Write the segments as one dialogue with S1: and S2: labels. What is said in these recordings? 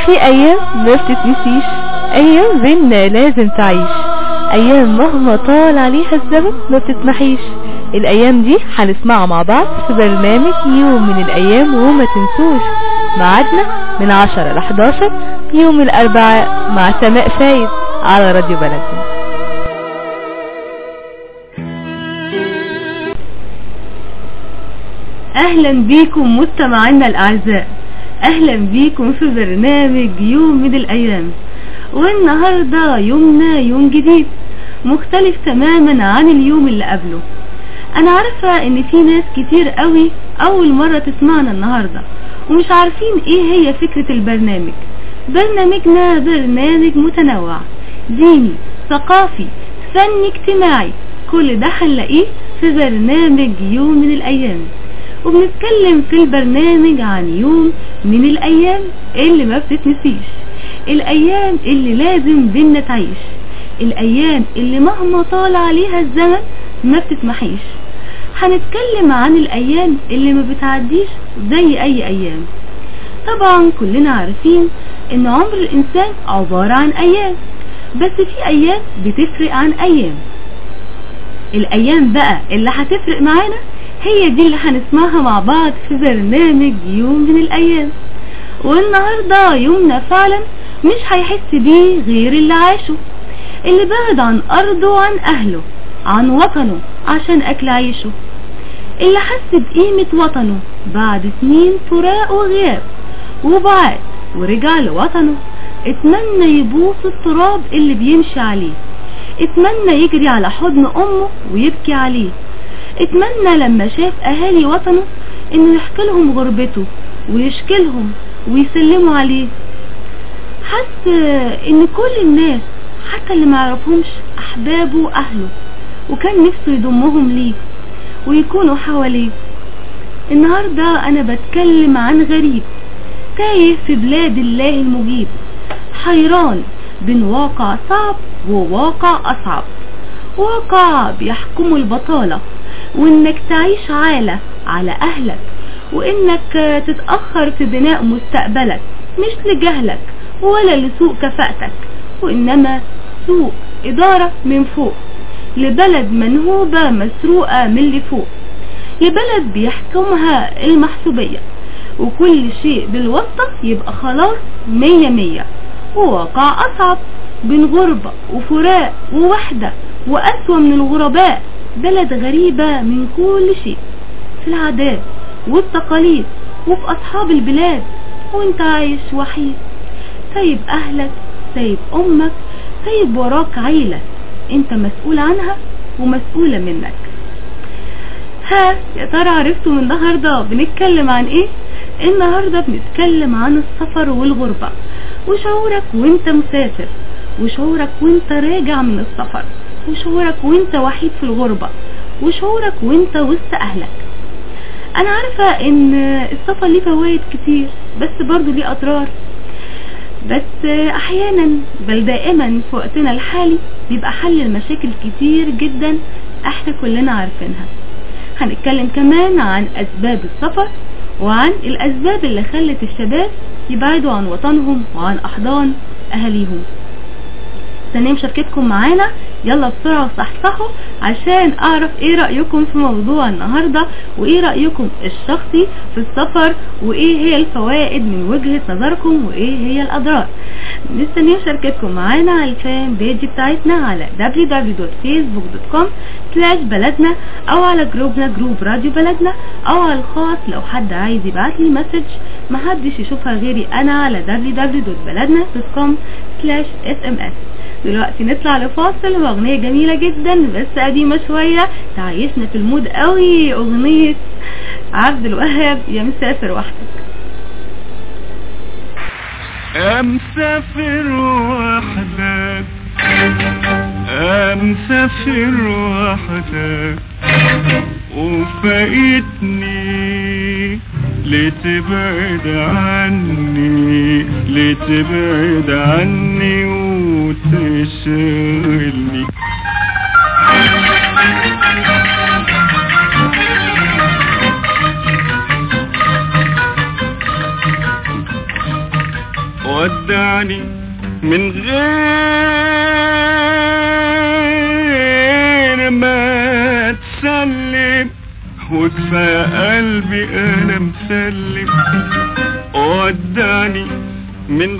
S1: في ايام ما بتتنسيش ايام بينا لازم تعيش ايام مهما طال عليها الزمن ما بتتمحيش الايام دي هنسمعها مع بعض في برنامج يوم من الايام وما تنسوش ميعادنا من 10 ل 11 يوم الاربعاء مع سماء فايد على راديو بلدنا اهلا بيكم مستمعينا الاعزاء اهلا بيكم في برنامج يوم من الايام والنهاردة يومنا يوم جديد مختلف تماما عن اليوم اللي قبله انا عارفة ان في ناس كتير قوي اول مرة تسمعنا النهاردة ومش عارفين ايه هي فكرة البرنامج برنامجنا برنامج متنوع ديني ثقافي فني اجتماعي كل ده هنلاقيه في برنامج يوم من الايام وبنتكلم في البرنامج عن يوم من الايام اللي ما بتتنسيش الايام اللي لازم بينا تعيش الايام اللي مهما طال عليها الزمن ما بتتمحيش هنتكلم عن الايام اللي ما بتعديش زي اي ايام طبعا كلنا عارفين ان عمر الانسان عبارة عن ايام بس في ايام بتفرق عن ايام الايام بقى اللي هتفرق معانا هي دي اللي هنسمعها مع بعض في برنامج يوم من الايام والنهاردة يومنا فعلا مش هيحس بيه غير اللي عاشه اللي بعد عن ارضه وعن اهله عن وطنه عشان اكل عيشه اللي حس بقيمة وطنه بعد سنين فراق وغياب وبعاد ورجع لوطنه اتمنى يبوس التراب اللي بيمشي عليه اتمنى يجري على حضن امه ويبكي عليه اتمنى لما شاف اهالي وطنه انه يحكي لهم غربته ويشكي لهم ويسلموا عليه حس ان كل الناس حتى اللي معرفهمش احبابه واهله وكان نفسه يضمهم ليه ويكونوا حواليه النهاردة انا بتكلم عن غريب تايه في بلاد الله المجيب حيران بين واقع صعب وواقع اصعب واقع بيحكمه البطالة وانك تعيش عالة على اهلك وانك تتأخر في بناء مستقبلك مش لجهلك ولا لسوء كفاءتك وانما سوء ادارة من فوق لبلد منهوبة مسروقة من اللي فوق لبلد بيحكمها المحسوبية وكل شيء بالوسطة يبقى خلاص مية مية وواقع أصعب بين غربة وفراق ووحدة وأسوأ من الغرباء بلد غريبة من كل شيء في العادات والتقاليد وفي أصحاب البلاد وانت عايش وحيد سايب أهلك سايب أمك سايب وراك عيلة انت مسؤول عنها ومسؤولة منك ها يا ترى عرفتوا من النهاردة بنتكلم عن ايه النهاردة بنتكلم عن السفر والغربة وشعورك وانت مسافر وشعورك وانت راجع من السفر وشعورك وانت وحيد في الغربة وشعورك وانت وسط اهلك انا عارفة ان السفر ليه فوائد كتير بس برضو ليه اضرار بس احيانا بل دائما في وقتنا الحالي بيبقى حل المشاكل كتير جدا احنا كلنا عارفينها هنتكلم كمان عن اسباب السفر وعن الاسباب اللي خلت الشباب يبعدوا عن وطنهم وعن احضان اهاليهم مستنيه مشاركتكم معانا يلا بسرعة وصحصحوا عشان اعرف ايه رأيكم في موضوع النهاردة وايه رأيكم الشخصي في السفر وايه هي الفوائد من وجهة نظركم وايه هي الاضرار مستنيه مشاركتكم معانا على الفان بيج بتاعتنا على www.facebook.com بلدنا او على جروبنا جروب راديو بلدنا او على الخاص لو حد عايز يبعت لي مسج محدش يشوفها غيري انا على www.بلدنا.com sms دلوقتي نطلع لفاصل واغنية جميلة جدا بس قديمة شوية تعيشنا في المود قوي اغنية عبد الوهاب يا مسافر وحدك
S2: امسافر وحدك امسافر وحدك وفايتني لتبعد عني لتبعد عني وتشغلني ودعني من غير ما تسلم وكفاية قلبي انا مسلم ودعني من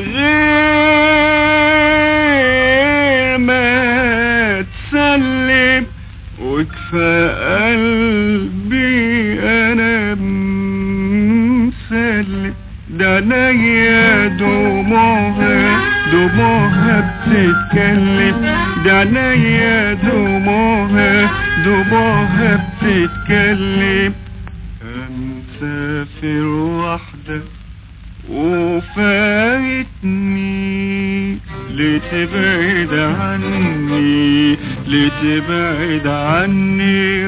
S2: غير ما تسلم وكفاية قلبي انا مسلم ده انا يا دموعها دموعها بتتكلم ده انا يا دموعها دموعها بتتكلم مسافر وحدك وفايتني لتبعد عني لتبعد عني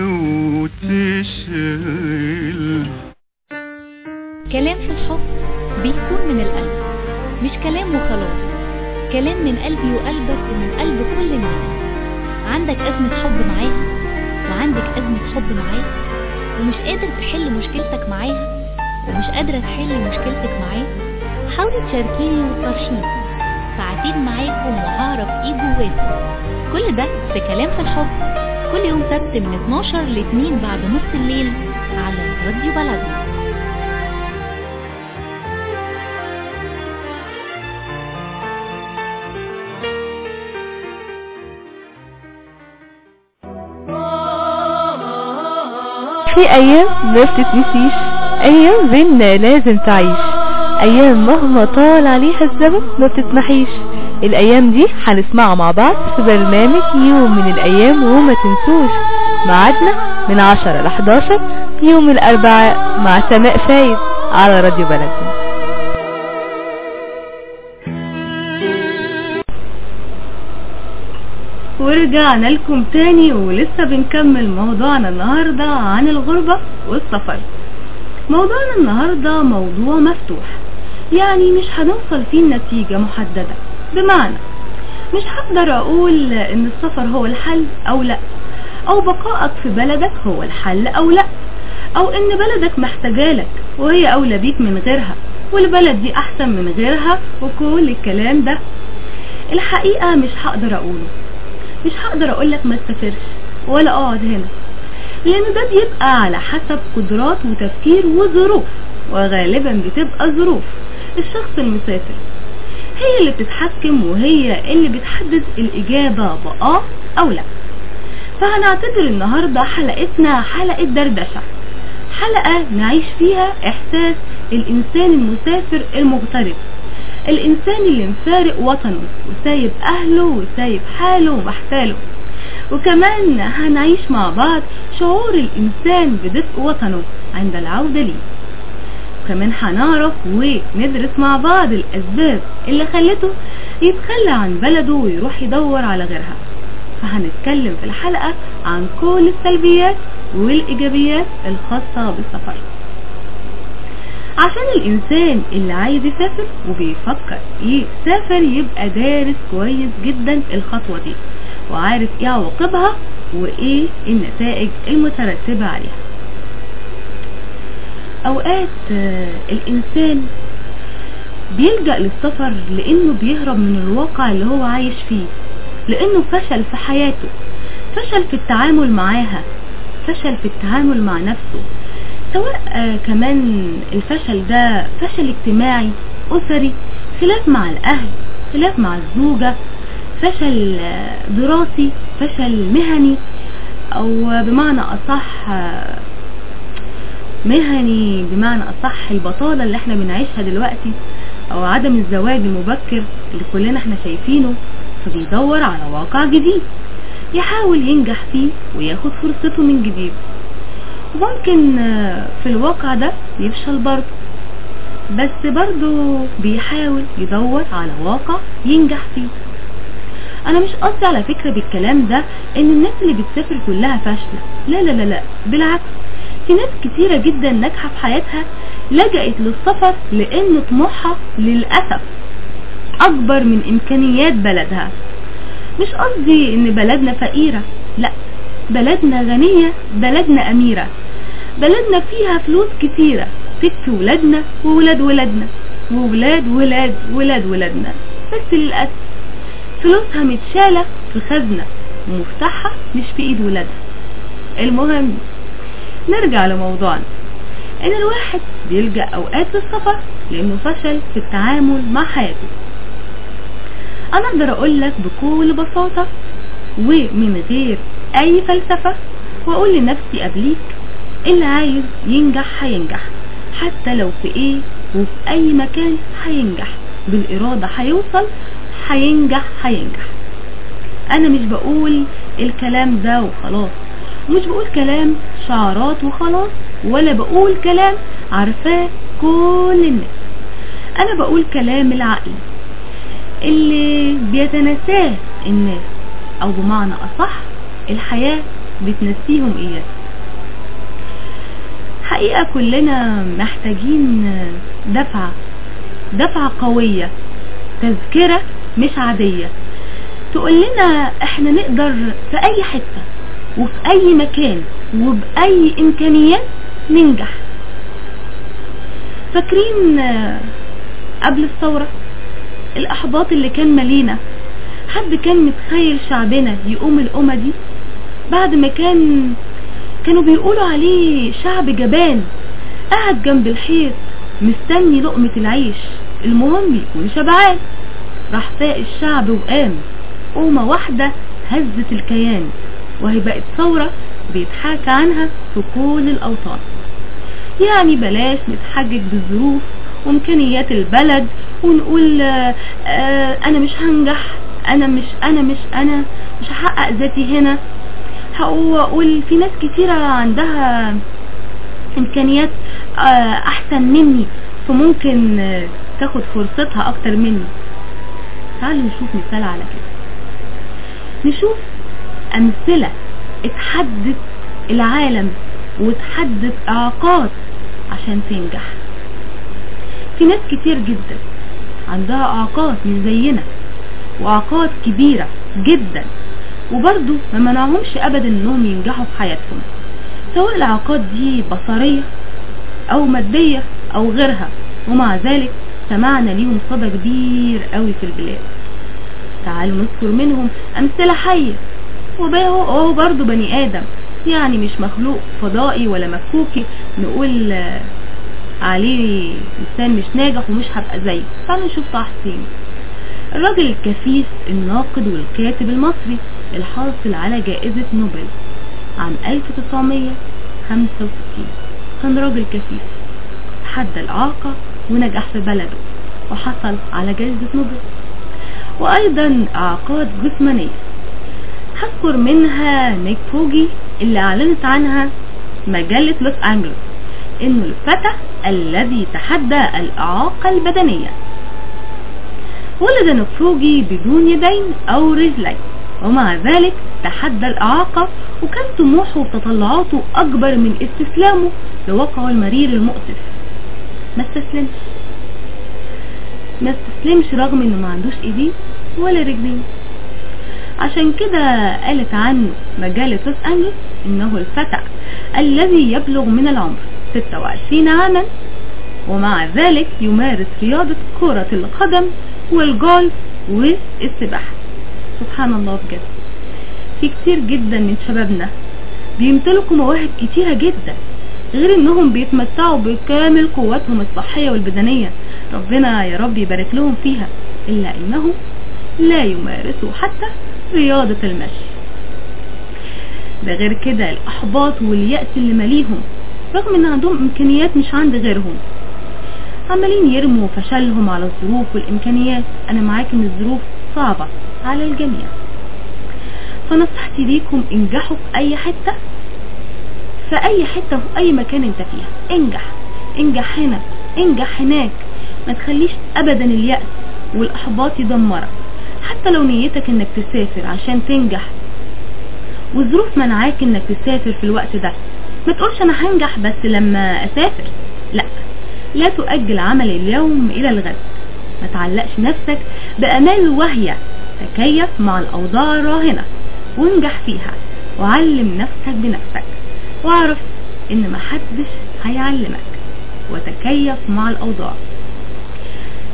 S2: وتشغل
S3: كلام في الحب بيكون من القلب مش كلام وخلاص كلام من قلبي وقلبك ومن قلب كل الناس عندك أزمة حب معاها وعندك أزمة حب معاه ومش قادر تحل مشكلتك معاها ومش قادرة تحل مشكلتك معاه حاولي تشاركيني وتفرشيني ساعتين معاكم وهعرف ايه جواكم كل ده في كلام في الحب كل يوم سبت من 12 ل 2 بعد نص الليل على راديو بلدنا
S1: في ايام ما بتتنسيش ايام بينا لازم تعيش ايام مهما طال عليها الزمن ما بتتمحيش الايام دي هنسمعها مع بعض في برنامج يوم من الايام وما تنسوش ميعادنا من 10 ل 11 يوم الاربعاء مع سماء فايد على راديو بلدنا ورجعنا لكم تاني ولسه بنكمل موضوعنا النهاردة عن الغربة والسفر موضوعنا النهاردة موضوع مفتوح يعني مش هنوصل فيه لنتيجة محددة بمعنى مش هقدر اقول ان السفر هو الحل او لا او بقائك في بلدك هو الحل او لا او ان بلدك محتاجالك وهي اولى بيك من غيرها والبلد دي احسن من غيرها وكل الكلام ده الحقيقة مش هقدر اقوله مش هقدر اقولك ما تسافرش ولا اقعد هنا لان ده بيبقى على حسب قدرات وتفكير وظروف وغالبا بتبقى ظروف الشخص المسافر هي اللي بتتحكم وهي اللي بتحدد الاجابة بآه او لا فهنعتبر النهاردة حلقتنا حلقة دردشة حلقة نعيش فيها احساس الانسان المسافر المغترب الانسان اللي مفارق وطنه وسايب اهله وسايب حاله ومحتاله وكمان هنعيش مع بعض شعور الانسان بدفء وطنه عند العودة ليه وكمان هنعرف وندرس مع بعض الاسباب اللي خلته يتخلى عن بلده ويروح يدور على غيرها فهنتكلم في الحلقة عن كل السلبيات والايجابيات الخاصة بالسفر عشان الانسان اللي عايز يسافر وبيفكر يسافر يبقى دارس كويس جدا الخطوة دي وعارف ايه عواقبها وايه النتائج المترتبة عليها اوقات الانسان بيلجأ للسفر لانه بيهرب من الواقع اللي هو عايش فيه لانه فشل في حياته فشل في التعامل معاها فشل في التعامل مع نفسه سواء كمان الفشل ده فشل اجتماعي أسري خلاف مع الأهل خلاف مع الزوجة فشل دراسي فشل مهني أو بمعنى أصح مهني بمعنى أصح البطالة اللي احنا بنعيشها دلوقتي أو عدم الزواج المبكر اللي كلنا احنا شايفينه فبيدور على واقع جديد يحاول ينجح فيه وياخد فرصته من جديد ممكن في الواقع ده يفشل برضه بس برضه بيحاول يدور على واقع ينجح فيه انا مش قصدي على فكرة بالكلام ده ان الناس اللي بتسافر كلها فاشلة لا لا لا لا بالعكس في ناس كتيرة جدا ناجحة في حياتها لجأت للسفر لان طموحها للأسف اكبر من امكانيات بلدها مش قصدي ان بلدنا فقيرة لا بلدنا غنية بلدنا أميرة بلدنا فيها فلوس كتيرة تكفي ولادنا وولاد ولادنا وولاد ولاد ولاد ولادنا بس للأسف فلوسها متشالة في خزنة ومفتاحها مش في ايد ولادها المهم نرجع لموضوعنا ان الواحد بيلجأ اوقات للسفر لانه فشل في التعامل مع حياته انا اقدر اقول لك بكل بساطة ومن غير اي فلسفة واقول لنفسي قبليك اللي عايز ينجح هينجح حتى لو في ايه وفي اي مكان هينجح بالارادة هيوصل هينجح هينجح انا مش بقول الكلام ده وخلاص مش بقول كلام شعارات وخلاص ولا بقول كلام عارفاه كل الناس انا بقول كلام العقل اللي بيتناساه الناس او بمعنى اصح الحياة بتنسيهم اياه حقيقة كلنا محتاجين دفعة دفعة قوية تذكرة مش عادية تقول لنا احنا نقدر في اي حتة وفي اي مكان وباي امكانيات ننجح فاكرين قبل الثورة الاحباط اللي كان مالينا حد كان متخيل شعبنا يقوم الامة دي بعد ما كان كانوا بيقولوا عليه شعب جبان قاعد جنب الحيط مستني لقمة العيش المهم يكون شبعان راح فاق الشعب وقام قومة واحدة هزت الكيان وهي بقت ثورة بيتحاكى عنها في كل الأوطان يعني بلاش نتحجج بالظروف وامكانيات البلد ونقول آآ آآ انا مش هنجح انا مش انا مش انا مش هحقق ذاتي هنا هقول في ناس كتيرة عندها امكانيات احسن مني فممكن تاخد فرصتها اكتر مني تعالوا نشوف مثال على كده نشوف امثلة اتحدت العالم وتحدد اعاقات عشان تنجح في ناس كتير جدا عندها اعاقات مش زينا واعاقات كبيرة جدا وبرضو ما منعهمش ابدا انهم ينجحوا في حياتهم سواء الاعاقات دي بصرية او مادية او غيرها ومع ذلك سمعنا ليهم صدى كبير قوي في البلاد تعالوا نذكر منهم امثلة حية وهو برضو بني ادم يعني مش مخلوق فضائي ولا مفكوكي نقول عليه انسان مش ناجح ومش هبقى زيه تعالوا نشوف طه حسين الراجل الكفيف الناقد والكاتب المصري الحاصل على جائزة نوبل عام 1965 كان راجل كفيف تحدى الإعاقة ونجح في بلده وحصل على جائزة نوبل وأيضا إعاقات جسمانية هذكر منها نيك فوجي اللي أعلنت عنها مجلة لوس أنجلوس إنه الفتى الذي تحدى الإعاقة البدنية ولد نفروجي بدون يدين أو رجلين ومع ذلك تحدى الإعاقة وكان طموحه وتطلعاته أكبر من استسلامه لواقعه المرير المؤسف ما استسلمش ما استسلمش رغم انه ما عندوش ايدين ولا رجلين عشان كده قالت عنه مجلة لوس أنجلوس إنه الفتى الذي يبلغ من العمر 26 عاما ومع ذلك يمارس رياضة كرة القدم والجولف والسباحة سبحان الله بجد في كتير جدا من شبابنا بيمتلكوا مواهب كتيرة جدا غير انهم بيتمتعوا بكامل قواتهم الصحية والبدنية ربنا يا رب يبارك لهم فيها الا انهم لا يمارسوا حتى رياضة المشي ده غير كده الاحباط واليأس اللي ماليهم رغم ان عندهم امكانيات مش عند غيرهم عمالين يرموا فشلهم على الظروف والامكانيات انا معاك ان الظروف صعبة على الجميع فنصيحتي ليكم انجحوا في اي حتة في اي حتة في اي مكان انت فيها انجح انجح هنا انجح هناك ما تخليش ابدا اليأس والاحباط يدمرك حتى لو نيتك انك تسافر عشان تنجح والظروف منعاك انك تسافر في الوقت ده ما تقولش انا هنجح بس لما اسافر لا لا تؤجل عمل اليوم الى الغد ما تعلقش نفسك بامال واهية تكيف مع الاوضاع الراهنة وانجح فيها وعلم نفسك بنفسك واعرف ان محدش هيعلمك وتكيف مع الاوضاع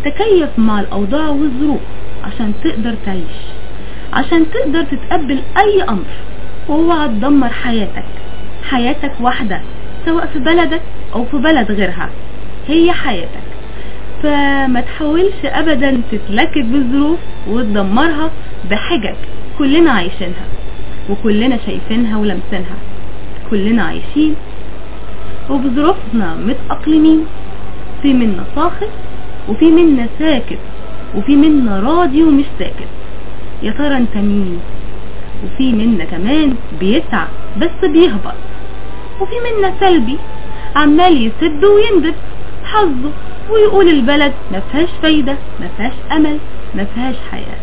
S1: تكيف مع الأوضاع والظروف عشان تقدر تعيش عشان تقدر تتقبل أي أمر واوعى تدمر حياتك حياتك واحدة سواء في بلدك أو في بلد غيرها هي حياتك فما تحاولش أبدا تتلكك بالظروف وتدمرها بحجج كلنا عايشينها وكلنا شايفينها ولمسينها كلنا عايشين وبظروفنا متأقلمين في منا ساخط وفي منا ساكت وفي منا راضي ومش ساكت يا ترى انت مين وفي منا كمان بيسعى بس بيهبط وفي منا سلبي عمال يسب ويندب حظه ويقول البلد ما فيهاش فايدة ما فيهاش امل ما فيهاش حياة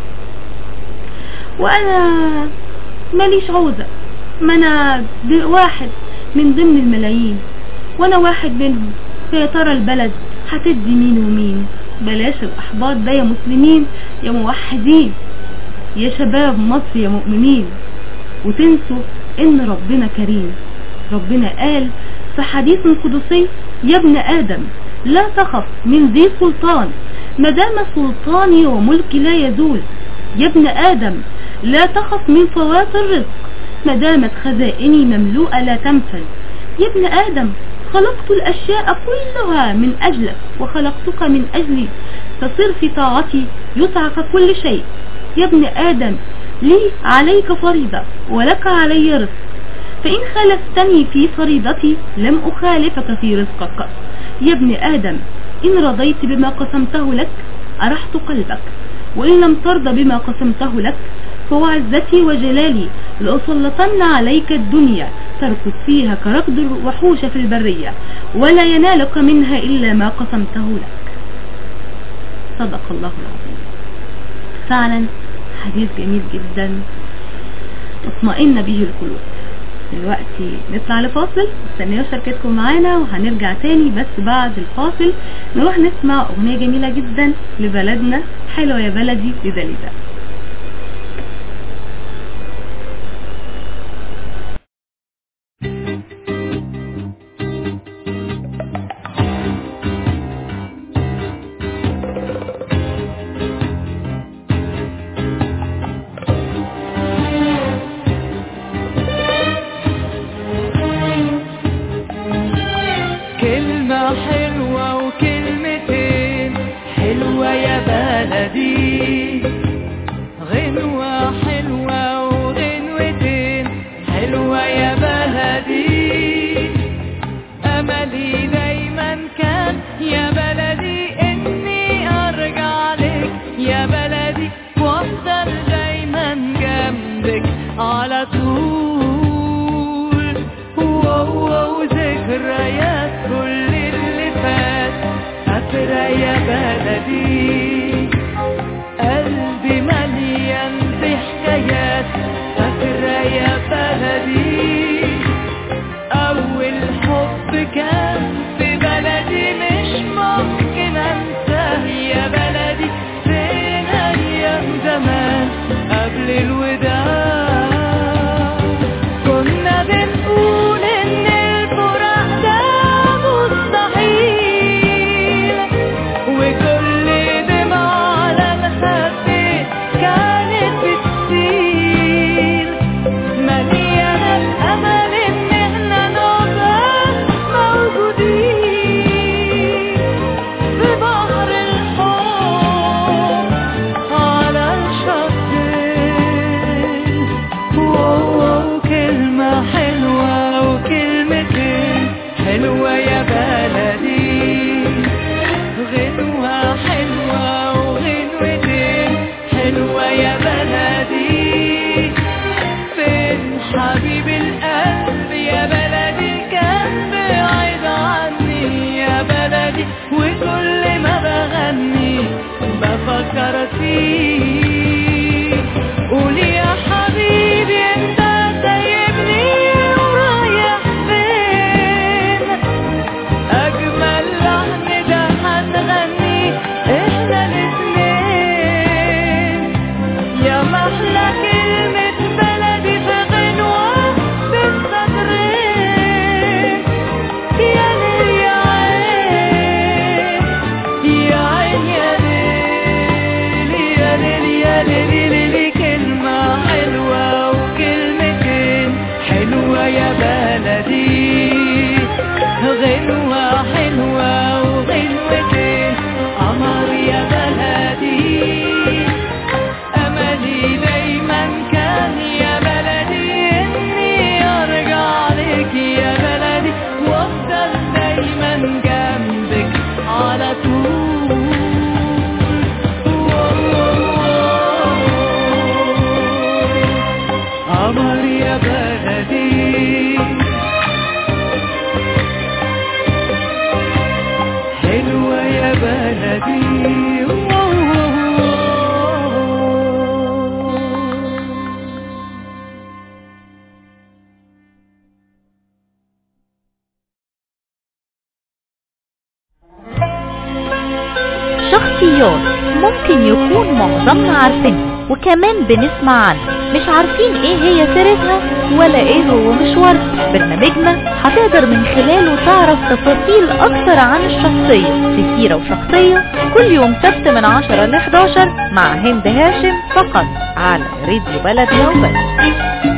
S1: وانا ماليش عوزة ما انا واحد من ضمن الملايين وانا واحد منهم فيا ترى البلد هتدي مين ومين بلاش الاحباط ده يا مسلمين يا موحدين يا شباب مصر يا مؤمنين وتنسوا ان ربنا كريم ربنا قال في حديث قدسي يا ابن ادم لا تخف من ذي سلطان ما دام سلطاني وملكي لا يزول يا ابن ادم لا تخف من فوات الرزق ما دامت خزائني مملوءة لا تنفذ يا ابن ادم خلقت الاشياء كلها من اجلك وخلقتك من اجلي فصر في طاعتي يسعك كل شيء يا ابن آدم لي عليك فريضة ولك علي رزق فإن خالفتني في فريضتي لم أخالفك في رزقك يا ابن آدم إن رضيت بما قسمته لك أرحت قلبك وإن لم ترضى بما قسمته لك فوعزتي وجلالي لأسلطن عليك الدنيا تركض فيها كركض الوحوش في البرية ولا ينالك منها إلا ما قسمته لك صدق الله العظيم فعلا حديث جميل جدا اطمئن به القلوب دلوقتي نطلع لفاصل استنوا شركتكم معانا وهنرجع تاني بس بعد الفاصل نروح نسمع اغنية جميلة جدا لبلدنا حلوة يا بلدي لداليدا
S4: كلمة حلوة وكلمتين حلوة يا بلدي غنوة حلوة وغنوتين حلوة يا بلدي أملي دايما كان يا بلدي إني أرجع لك يا بلدي وأفضل دايما جنبك على طول واو ذكريات كل اللي فات فاكرة يا بلدي قلبي مليان بحكايات فاكرة يا بلدي أول حب كان في بلدي مش ممكن أنساه يا بلدي فين أيام زمان قبل الوداع كنا بنقول إن الفراق ده مستحيل وكل دمعة على الخد كانت بتسيل مليانة الأمل إن إحنا نبقى موجودين في بحر الحب على الشطين واو كلمة حلوة وكلمتين حلوة يا بلدي غنوة حلوة وغنوتين حلوة يا بلدي فين حبيب القلب يا بلدي كان بعيد عني يا بلدي وكل ما بغني بفكر فيك قول يا حبيبي انت سايبني ورايح فين اجمل لحن ده هنغني احنا الاتنين يا محلى كلمة بلدي في غنوة بين سطرين يا ليل يا عين يا عين يا ليل لي لي لي كلمة حلوة وكلمتين حلوة يا بلدي غنوة حلوة وغنوتين قمر يا بلدي أملي دايما كان يا بلدي إني أرجع لك يا بلدي وأفضل دايما جنبك على طول قمر يا بلدي حلوة يا بلدي
S3: شخصيات ممكن يكون معظمنا عارفينها وكمان بنسمع عنها مش عارفين ايه هي سيرتها ولا ايه هو مشوارها برنامجنا هتقدر من خلاله تعرف تفاصيل اكتر عن الشخصية في سيرة وشخصية كل يوم سبت من 10 ل 11 مع هند هاشم فقط على راديو بلدنا وبس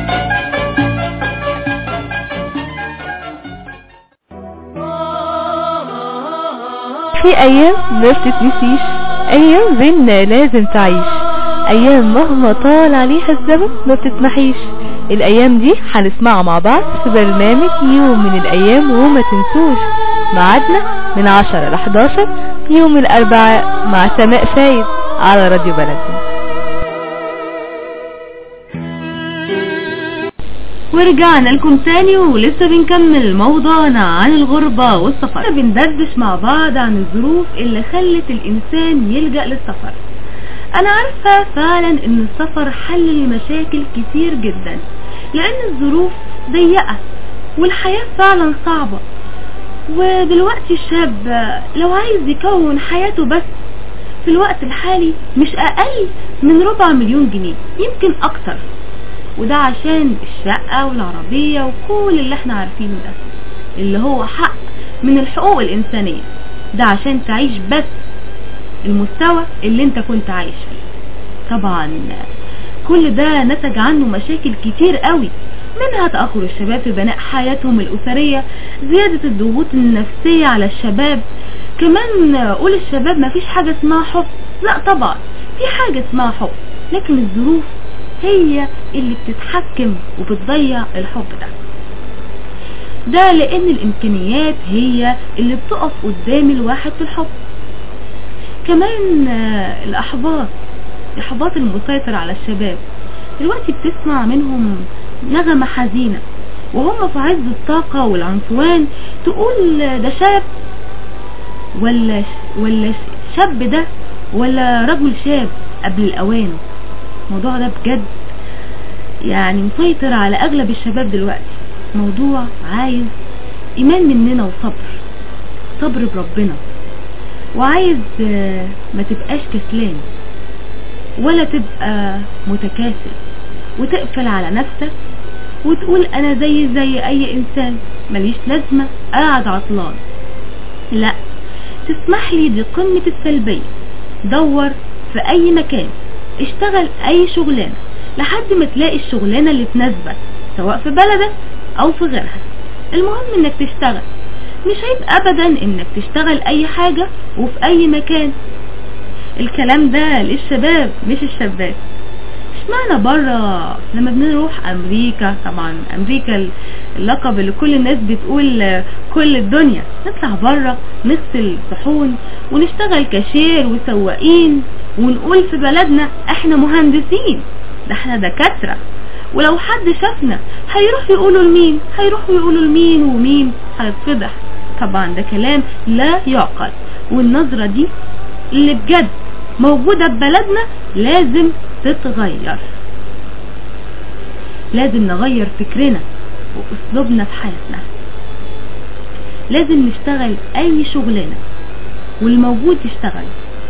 S1: في ايام ما بتتنسيش ايام بينا لازم تعيش ايام مهما طال عليها الزمن ما بتتمحيش الايام دي هنسمعها مع بعض في برنامج يوم من الايام وما تنسوش ميعادنا من 10 ل 11 يوم الاربعاء مع سماء فايد على راديو بلدنا ورجعنا لكم تاني ولسه بنكمل موضوعنا عن الغربة والسفر بندردش مع بعض عن الظروف اللي خلت الإنسان يلجأ للسفر أنا عارفة فعلا إن السفر حل لمشاكل كتير جدا لأن الظروف ضيقة والحياة فعلا صعبة ودلوقتي الشاب لو عايز يكون حياته بس في الوقت الحالي مش أقل من ربع مليون جنيه يمكن أكتر وده عشان الشقة والعربية وكل اللي احنا عارفينه ده اللي هو حق من الحقوق الإنسانية ده عشان تعيش بس المستوى اللي انت كنت عايش فيه طبعا كل ده نتج عنه مشاكل كتير قوي منها تأخر الشباب في بناء حياتهم الأسرية زيادة الضغوط النفسية على الشباب كمان قول الشباب مفيش حاجة اسمها حب لا طبعا في حاجة اسمها حب لكن الظروف هي اللي بتتحكم وبتضيع الحب ده ده لان الامكانيات هي اللي بتقف قدام الواحد في الحب كمان آه، الاحباط الاحباط المسيطر على الشباب دلوقتي بتسمع منهم نغمة حزينة وهم في عز الطاقة والعنفوان تقول ده شاب ولا ولا شاب ده ولا رجل شاب قبل الأوان الموضوع ده بجد يعني مسيطر على أغلب الشباب دلوقتي موضوع عايز إيمان مننا وصبر صبر بربنا وعايز آه، ما تبقاش كسلان ولا تبقى متكاسل وتقفل على نفسك وتقول انا زي زي اي انسان ماليش لازمة قاعد عطلان لا تسمح لي دي قمة السلبية دور في اي مكان اشتغل اي شغلانة لحد ما تلاقي الشغلانة اللي تناسبك سواء في بلدك او في غيرها المهم انك تشتغل مش عيب ابدا انك تشتغل اي حاجة وفي اي مكان الكلام ده للشباب مش الشابات اشمعنى بره لما بنروح امريكا طبعا امريكا اللقب اللي كل الناس بتقول كل الدنيا نطلع بره نغسل صحون ونشتغل كاشير وسواقين ونقول في بلدنا احنا مهندسين ده احنا دكاترة ولو حد شافنا هيروح يقولوا لمين هيروحوا يقولوا لمين ومين هيتفضح طبعا ده كلام لا يعقل والنظرة دي اللي بجد موجودة في بلدنا لازم تتغير لازم نغير فكرنا واسلوبنا في حياتنا لازم نشتغل اي شغلانة والموجود يشتغل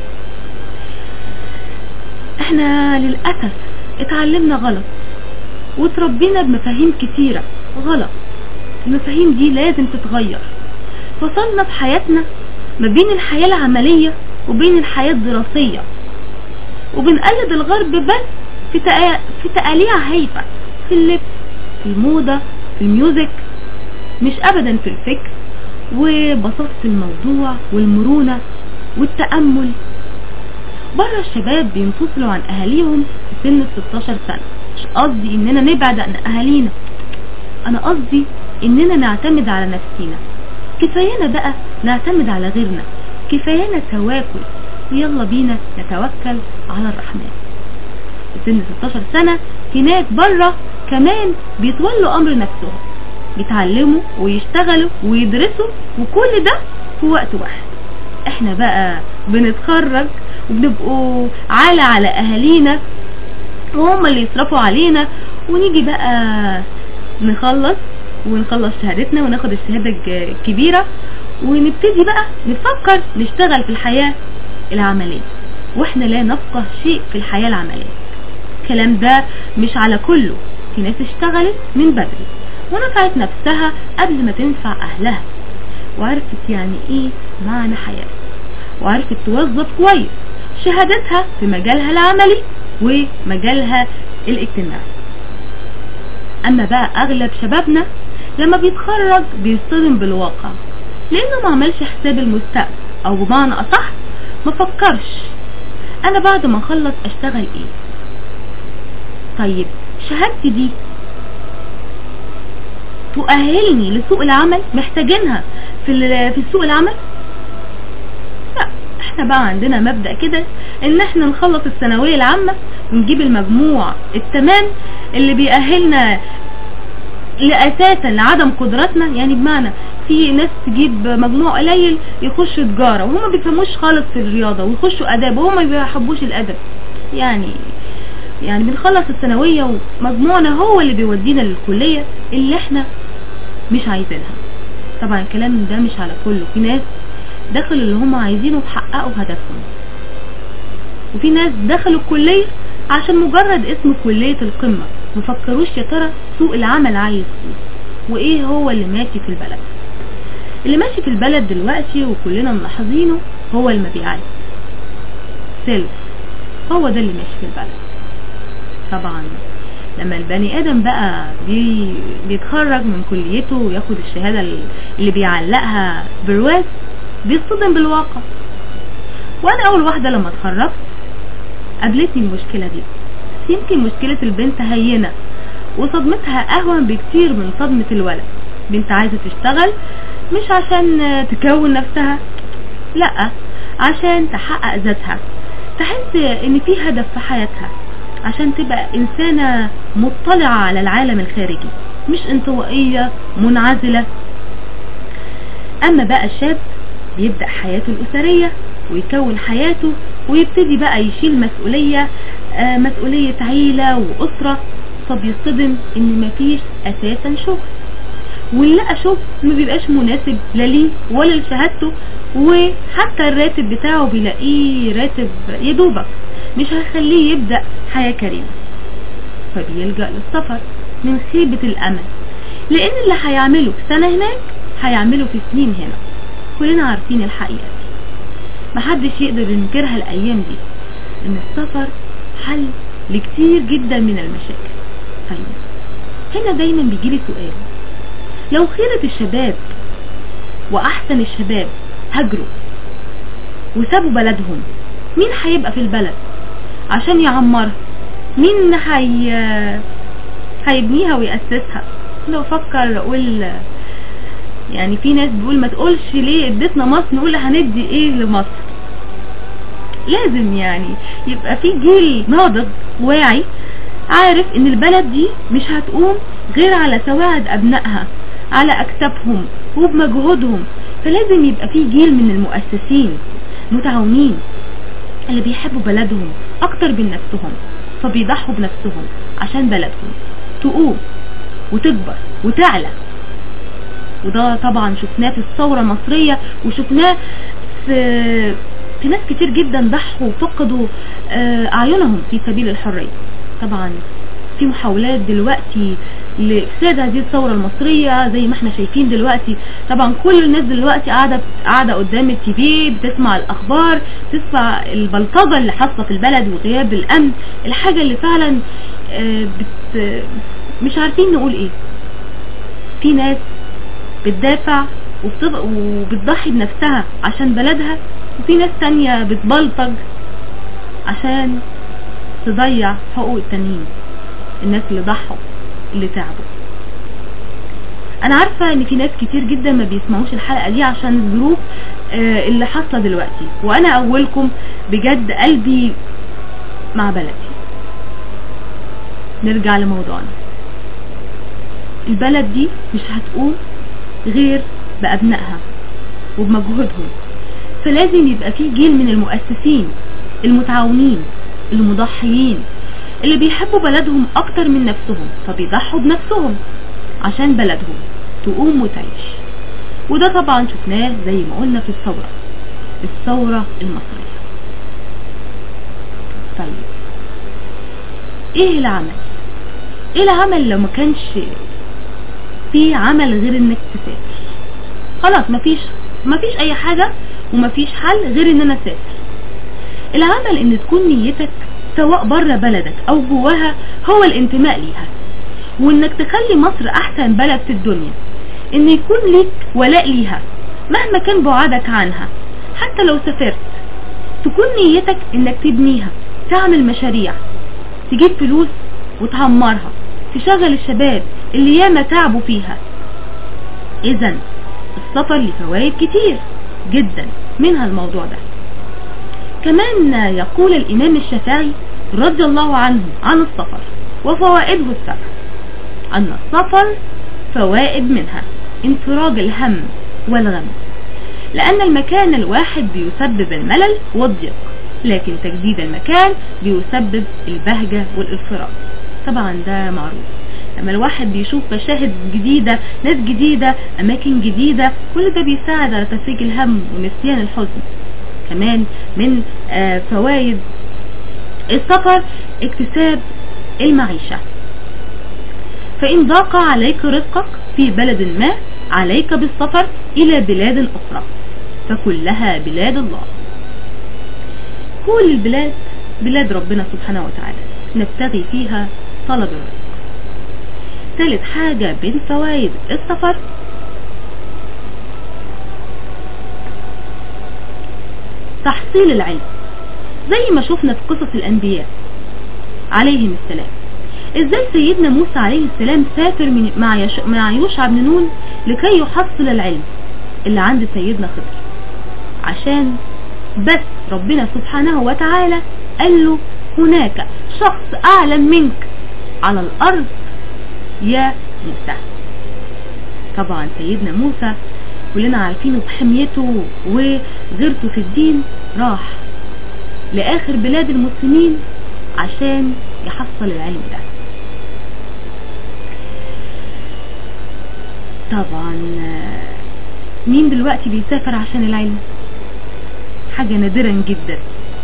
S1: احنا للأسف اتعلمنا غلط وتربينا بمفاهيم كتيرة غلط المفاهيم دي لازم تتغير فصلنا في حياتنا ما بين الحياة العملية وبين الحياة الدراسية وبنقلد الغرب بس في تقا... في تقاليع هايفة في اللبس في الموضة في الميوزك مش ابدا في الفكر وبساطة الموضوع والمرونة والتأمل بره الشباب بينفصلوا عن اهاليهم في سن 16 سنة مش قصدي اننا نبعد عن اهالينا انا قصدي اننا نعتمد على نفسينا كفايانا بقى نعتمد على غيرنا كفايانا تواكل يلا بينا نتوكل على الرحمن في سن 16 سنة هناك بره كمان بيتولوا امر نفسهم بيتعلموا ويشتغلوا ويدرسوا وكل ده في وقت واحد احنا بقى بنتخرج وبنبقوا عالة على اهالينا وهم اللي يصرفوا علينا ونيجي بقى نخلص ونخلص شهادتنا وناخد الشهادة الج- الكبيرة ونبتدي بقى نفكر نشتغل في الحياة العملية واحنا لا نفقه شيء في الحياة العملية الكلام ده مش على كله في ناس اشتغلت من بدري ونفعت نفسها قبل ما تنفع اهلها وعرفت يعني ايه معنى حياتها وعرفت توظف كويس شهادتها في مجالها العملي ومجالها الاجتماعي اما بقى اغلب شبابنا لما بيتخرج بيصطدم بالواقع لانه ما عملش حساب المستقبل او بمعنى اصح ما فكرش انا بعد ما اخلص اشتغل ايه طيب شهادتي دي تؤهلني لسوق العمل محتاجينها في ال- في سوق العمل لا احنا بقى عندنا مبدأ كده ان احنا نخلص الثانوية العامة ونجيب المجموع التمام اللي بيأهلنا لأساسا لعدم قدراتنا يعني بمعنى في ناس تجيب مجموع قليل يخشوا تجارة وهم ما بيفهموش خالص في الرياضة ويخشوا أداب وهم ما بيحبوش الأدب يعني يعني بنخلص الثانوية ومجموعنا هو اللي بيودينا للكلية اللي احنا مش عايزينها طبعا الكلام ده مش على كله في ناس دخلوا اللي هم عايزينه وحققوا هدفهم وفي ناس دخلوا الكلية عشان مجرد اسم كلية القمة مفكروش يا ترى سوق العمل عايز ايه وايه هو اللي ماشي في البلد اللي ماشي في البلد دلوقتي وكلنا ملاحظينه هو المبيعات سيلف هو ده اللي ماشي في البلد طبعا لما البني ادم بقى بي بيتخرج من كليته وياخد الشهادة اللي بيعلقها برواز بيصطدم بالواقع وانا اول واحدة لما اتخرجت قابلتني المشكلة دي بس يمكن مشكلة البنت هينة وصدمتها اهون بكتير من صدمة الولد بنت عايزة تشتغل مش عشان تكون نفسها لا عشان تحقق ذاتها تحس ان في هدف في حياتها عشان تبقى انسانة مطلعة على العالم الخارجي مش انطوائية منعزلة اما بقى الشاب بيبدأ حياته الاسرية ويكون حياته ويبتدي بقى يشيل مسؤولية آه مسؤولية عيلة واسرة فبيصطدم ان مفيش اساسا شغل واللي لقى شغل ما بيبقاش مناسب لا ليه ولا لشهادته وحتى الراتب بتاعه بيلاقيه راتب يدوبك مش هيخليه يبدأ حياة كريمة فبيلجأ للسفر من خيبة الأمل لأن اللي هيعمله في سنة هناك هيعمله في سنين هنا كلنا عارفين الحقيقة دي محدش يقدر ينكرها الأيام دي إن السفر حل لكتير جدا من المشاكل طيب هنا دايما بيجيلي سؤال لو خيرة الشباب وأحسن الشباب هجروا وسابوا بلدهم مين هيبقى في البلد عشان يعمرها مين هي هيبنيها ويأسسها لو فكر اقول يعني في ناس بيقول ما تقولش ليه اديتنا مصر نقول هندي ايه لمصر لازم يعني يبقى في جيل ناضج واعي عارف ان البلد دي مش هتقوم غير على سواعد ابنائها على اكتافهم وبمجهودهم فلازم يبقى في جيل من المؤسسين متعاونين اللي بيحبوا بلدهم اكتر من نفسهم فبيضحوا بنفسهم عشان بلدهم تقوم وتكبر وتعلى وده طبعا شفناه في الثورة المصرية وشفناه في في ناس كتير جدا ضحوا وفقدوا اعينهم في سبيل الحرية طبعا في محاولات دلوقتي لإفساد هذه الثورة المصرية زي ما احنا شايفين دلوقتي طبعا كل الناس دلوقتي قاعدة قاعدة قدام التي في بتسمع الأخبار بتسمع البلطجة اللي حاصلة في البلد وغياب الأمن الحاجة اللي فعلا آه، بت مش عارفين نقول ايه في ناس بتدافع وبتض- وبتضحي بنفسها عشان بلدها وفي ناس تانية بتبلطج عشان تضيع حقوق التانيين الناس اللي ضحوا اللي تعبوا انا عارفة ان في ناس كتير جدا ما بيسمعوش الحلقة دي عشان الظروف آه، اللي حاصلة دلوقتي وانا اولكم بجد قلبي مع بلدي نرجع لموضوعنا البلد دي مش هتقوم غير بأبنائها وبمجهودهم فلازم يبقى في جيل من المؤسسين المتعاونين المضحيين اللي بيحبوا بلدهم اكتر من نفسهم فبيضحوا بنفسهم عشان بلدهم تقوم وتعيش وده طبعا شفناه زي ما قلنا في الثورة الثورة المصرية طيب ايه العمل ايه العمل لو ما كانش في عمل غير انك تسافر خلاص مفيش مفيش اي حاجة ومفيش حل غير ان انا اسافر العمل ان تكون نيتك سواء بره بلدك او جواها هو الانتماء ليها وانك تخلي مصر احسن بلد في الدنيا ان يكون ليك ولاء ليها مهما كان بعدك عنها حتى لو سافرت تكون نيتك انك تبنيها تعمل مشاريع تجيب فلوس وتعمرها تشغل الشباب اللي ياما تعبوا فيها اذا السفر ليه فوائد كتير جدا منها الموضوع ده كمان يقول الامام الشافعي رضي الله عنه عن السفر وفوائده السبع ان السفر فوائد منها انفراج الهم والغم لأن المكان الواحد بيسبب الملل والضيق لكن تجديد المكان بيسبب البهجة والانفراج طبعا ده معروف لما الواحد بيشوف مشاهد جديدة ناس جديدة أماكن جديدة كل ده بيساعد على تفريج الهم ونسيان الحزن كمان من آه، فوائد السفر اكتساب المعيشة فإن ضاق عليك رزقك في بلد ما عليك بالسفر إلى بلاد أخرى فكلها بلاد الله كل البلاد بلاد ربنا سبحانه وتعالى نبتغي فيها طلب الرزق ثالث حاجة من فوائد السفر تحصيل العلم زي ما شفنا في قصص الأنبياء عليهم السلام ازاي سيدنا موسى عليه السلام سافر من مع, يش... مع يوشع بن نون لكي يحصل العلم اللي عند سيدنا خضر عشان بس ربنا سبحانه وتعالى قال له هناك شخص اعلم منك على الارض يا موسى طبعا سيدنا موسى كلنا عارفينه بحميته وغيرته في الدين راح لاخر بلاد المسلمين عشان يحصل العلم ده طبعا آه، مين دلوقتي بيسافر عشان العلم حاجة نادرا جدا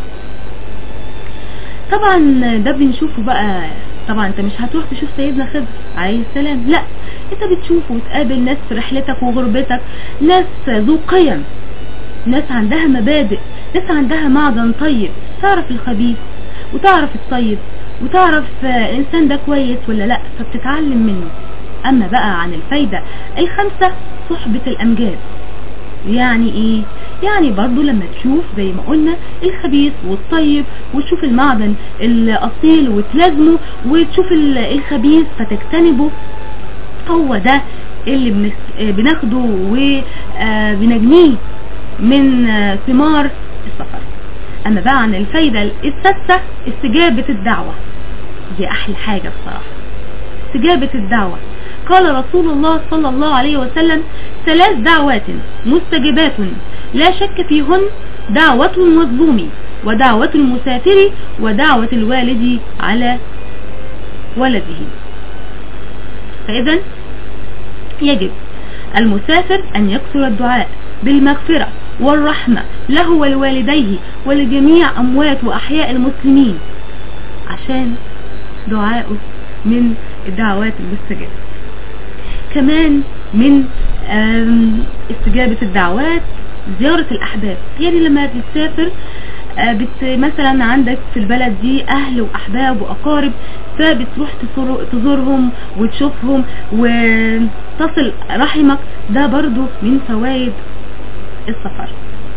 S1: طبعا ده بنشوفه بقى طبعا انت مش هتروح تشوف سيدنا خضر عليه السلام لا انت بتشوفه وتقابل ناس في رحلتك وغربتك ناس ذو قيم ناس عندها مبادئ ناس عندها معدن طيب تعرف الخبيث وتعرف الطيب وتعرف آه، الانسان ده كويس ولا لا فبتتعلم منه اما بقى عن الفايدة الخامسة صحبة الامجاد يعني ايه يعني برضو لما تشوف زي ما قلنا الخبيث والطيب وتشوف المعدن الاصيل وتلازمه وتشوف ال- الخبيث فتجتنبه هو ده اللي بنخ- آه، بناخده وبنجنيه من آه، ثمار السفر اما بقى عن الفايدة السادسة استجابة الدعوة دي احلى حاجة بصراحة استجابة الدعوة قال رسول الله صلى الله عليه وسلم ثلاث دعوات مستجبات لا شك فيهن دعوة المظلوم ودعوة المسافر ودعوة الوالد على ولده فإذا يجب المسافر أن يكثر الدعاء بالمغفرة والرحمة له ولوالديه ولجميع أموات وأحياء المسلمين عشان دعاؤه من الدعوات المستجابة كمان من آم، استجابة الدعوات زيارة الأحباب يعني لما بتسافر آه، بت مثلا عندك في البلد دي أهل وأحباب وأقارب فبتروح تزور- تزورهم وتشوفهم وتصل رحمك ده برضو من فوائد السفر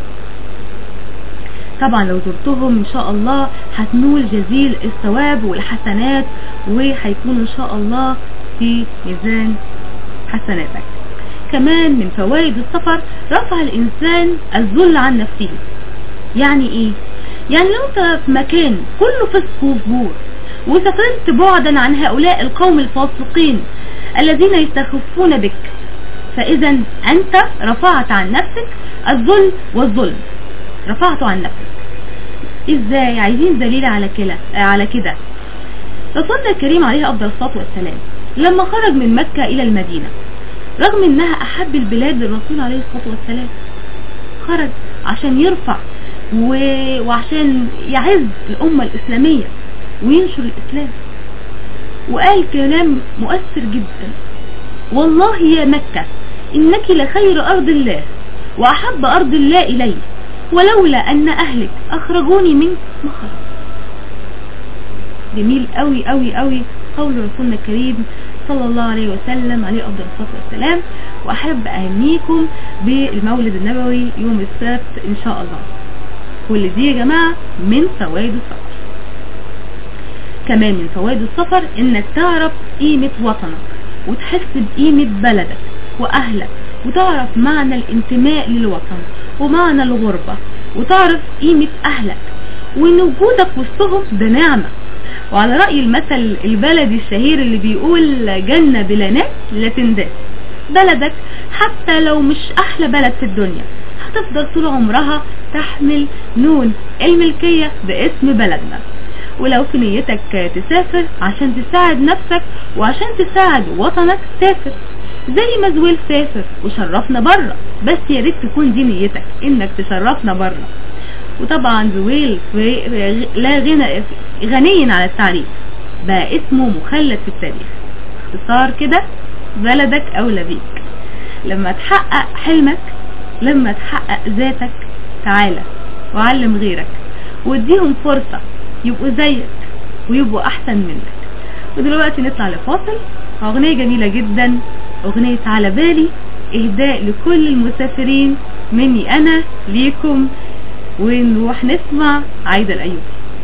S1: طبعا لو زرتهم ان شاء الله هتنول جزيل الثواب والحسنات وهيكون ان شاء الله في ميزان حسناتك كمان من فوائد السفر رفع الانسان الذل عن نفسه يعني ايه يعني لو انت في مكان كله فسق وفجور وسافرت بعدا عن هؤلاء القوم الفاسقين الذين يستخفون بك فاذا انت رفعت عن نفسك الذل والظلم رفعته عن نفسك ازاي عايزين دليل على كده على كده رسولنا الكريم عليه افضل الصلاه والسلام لما خرج من مكه الى المدينه رغم انها احب البلاد للرسول عليه الصلاه والسلام خرج عشان يرفع و... وعشان يعز الامه الاسلاميه وينشر الاسلام وقال كلام مؤثر جدا والله يا مكه انك لخير ارض الله واحب ارض الله الي ولولا ان اهلك اخرجوني منك ما خرج جميل قوي قوي قوي قول رسولنا الكريم صلى الله عليه وسلم عليه افضل الصلاه والسلام واحب اهنيكم بالمولد النبوي يوم السبت ان شاء الله كل دي يا جماعه من فوائد السفر كمان من فوائد السفر انك تعرف قيمه وطنك وتحس بقيمه بلدك واهلك وتعرف معنى الانتماء للوطن ومعنى الغربة وتعرف قيمة أهلك وإن وجودك وسطهم ده نعمة وعلى رأي المثل البلدي الشهير اللي بيقول جنة بلا ناس لا تنداس بلدك حتى لو مش أحلى بلد في الدنيا هتفضل طول عمرها تحمل نون الملكية باسم بلدنا ولو في نيتك تسافر عشان تساعد نفسك وعشان تساعد وطنك سافر زي ما زويل سافر وشرفنا بره بس يا ريت تكون دي نيتك انك تشرفنا بره وطبعا زويل في- لا غنى غني على التعريف بقى اسمه مخلد في التاريخ باختصار كده بلدك اولى بيك لما تحقق حلمك لما تحقق ذاتك تعالى وعلم غيرك واديهم فرصة يبقوا زيك ويبقوا احسن منك ودلوقتي نطلع لفاصل اغنية جميلة جدا اغنية على بالي اهداء لكل المسافرين مني انا ليكم ونروح نسمع عايدة الايوبي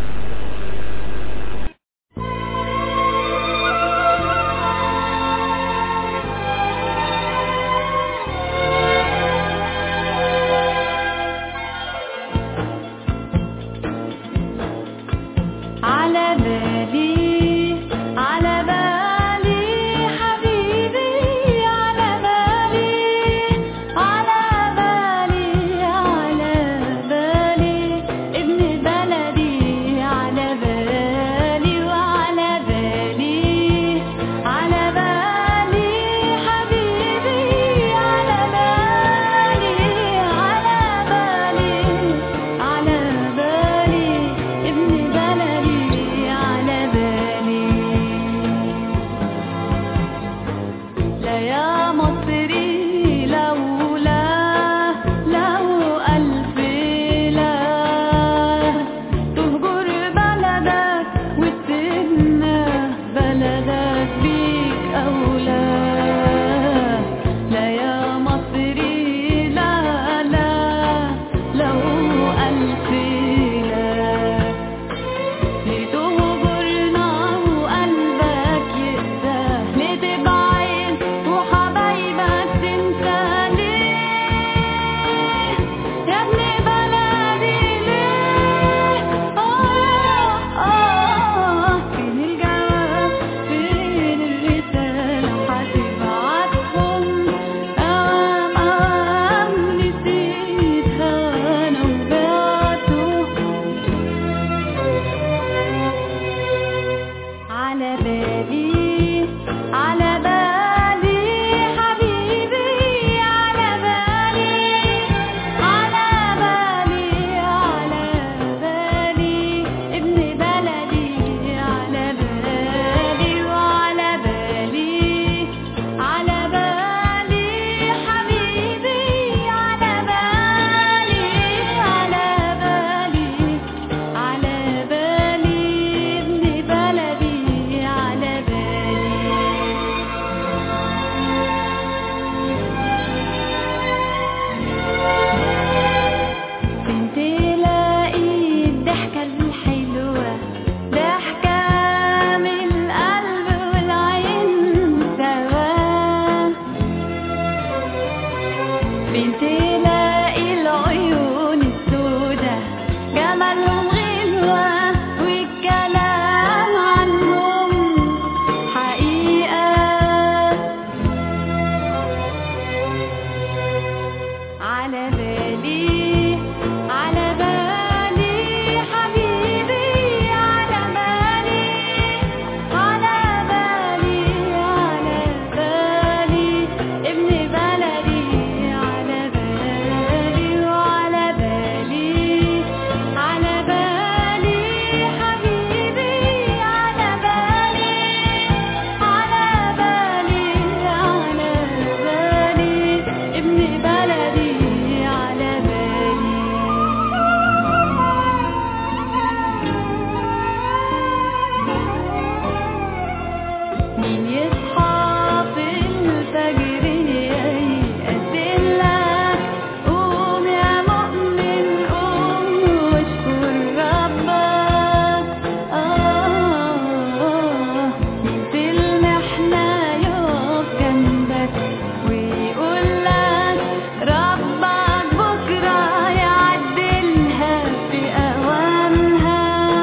S4: على بالي على بالي حبيبي على بالي على بالي على بالي ابن بلدي
S5: مالهم غلوة والكلام عنهم حقيقة على بالي على بالي حبيبي على بالي على بالي على بالي ابن بلدي على بالي وعلى بالي على بالي حبيبي على بالي على بالي على بالي ابن بلدي على بالي مين يصحى في الفجر يأذلك قوم يا مؤمن قوم واشكر ربك آه مين في المحنة يقف جنبك ويقول لك ربك بكرة يعدلها في أوانها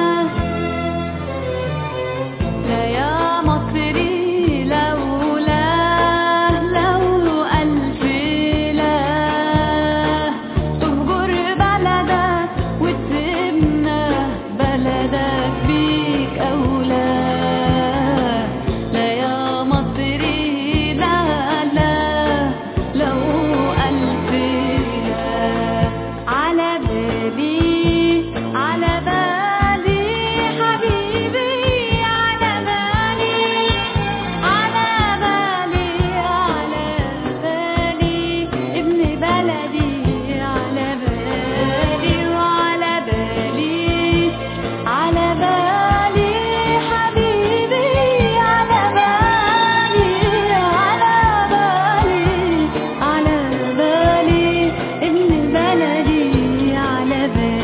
S5: لا يا مصري لولا لو ألف لا تهجر بلدك وتسيبنا بلدك بيك أولى لا يا مصري لا لا لو ألف لا على بالي على بالي حبيبي على بالي على بالي على بالي ابن بلدي على بالي وعلى بالي على بالي حبيبي على بالي على بالي على بالي ابن بلدي على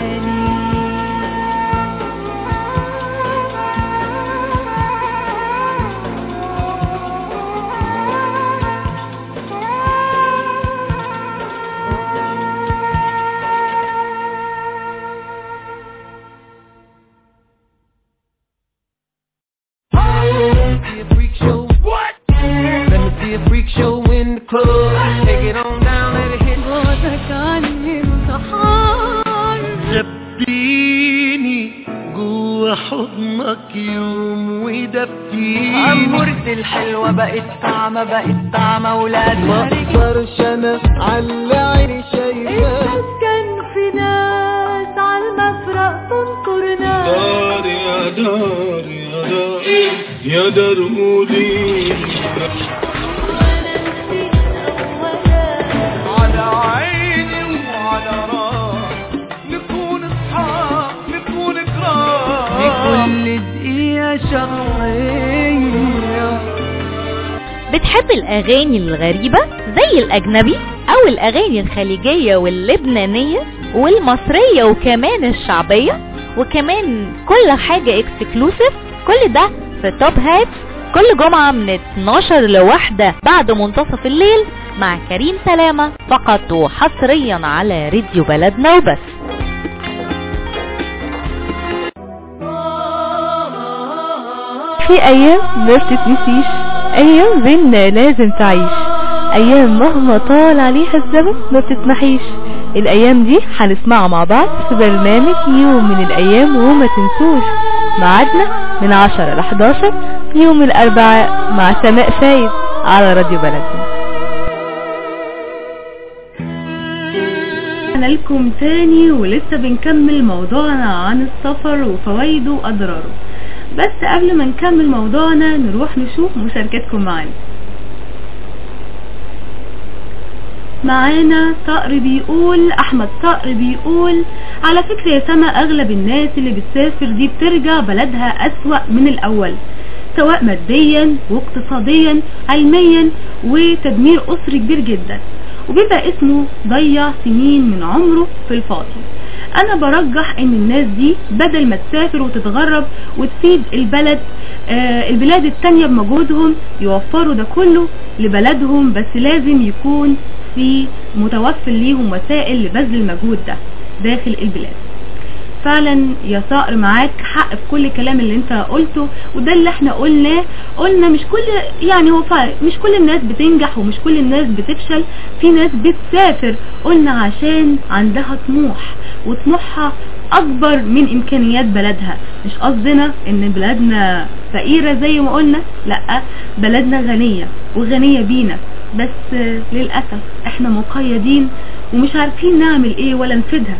S6: see a freak show. What? Let me see a freak show in the club. Take it on down, let it hit.
S5: بعدك عني انتحار
S2: دبيني جوا حضنك يوم ودفيني
S4: عمورة الحلوة بقت طعمة بقت طعمة ولادها
S6: اقدرش انا على عيني شايفاك
S5: كان في ناس على المفرق تنكرنا
S2: دار يا دار يا دار يا دار مودي
S5: وانا نسيت اولها
S6: على عيني وعلى راسي نكون اصحاب نكون كرام
S4: لكل دقيقة شخصية
S3: بتحب الأغاني الغريبة زي الأجنبي أو الأغاني الخليجية واللبنانية والمصرية وكمان الشعبية وكمان كل حاجة اكسكلوسيف كل ده في توب هات كل جمعة من 12 لواحدة بعد منتصف الليل مع كريم سلامة فقط وحصريا على راديو بلدنا وبس
S1: في ايام ما بتتنسيش ايام بينا لازم تعيش ايام مهما طال عليها الزمن ما بتتمحيش الايام دي هنسمعها مع بعض في برنامج يوم من الايام وما تنسوش ميعادنا من 10 ل 11 يوم الاربعاء مع سماء فايد على راديو بلدنا احنا لكم تاني ولسه بنكمل موضوعنا عن السفر وفوائده واضراره بس قبل ما نكمل موضوعنا نروح نشوف مشاركتكم معانا معانا صقر بيقول احمد صقر بيقول على فكرة يا سما اغلب الناس اللي بتسافر دي بترجع بلدها اسوأ من الاول سواء ماديا واقتصاديا علميا وتدمير اسري كبير جدا وبيبقى اسمه ضيع سنين من عمره في الفاضي انا برجح ان الناس دي بدل ما تسافر وتتغرب وتفيد البلد آه البلاد التانية بمجهودهم يوفروا ده كله لبلدهم بس لازم يكون في متوفر ليهم وسائل لبذل المجهود ده داخل البلاد فعلا يا صقر معاك حق في كل الكلام اللي انت قلته وده اللي احنا قلناه قلنا مش كل يعني هو فعلا مش كل الناس بتنجح ومش كل الناس بتفشل في ناس بتسافر قلنا عشان عندها طموح وطموحها اكبر من امكانيات بلدها مش قصدنا ان بلادنا فقيرة زي ما قلنا لا بلدنا غنية وغنية بينا بس للأسف احنا مقيدين ومش عارفين نعمل ايه ولا نفيدها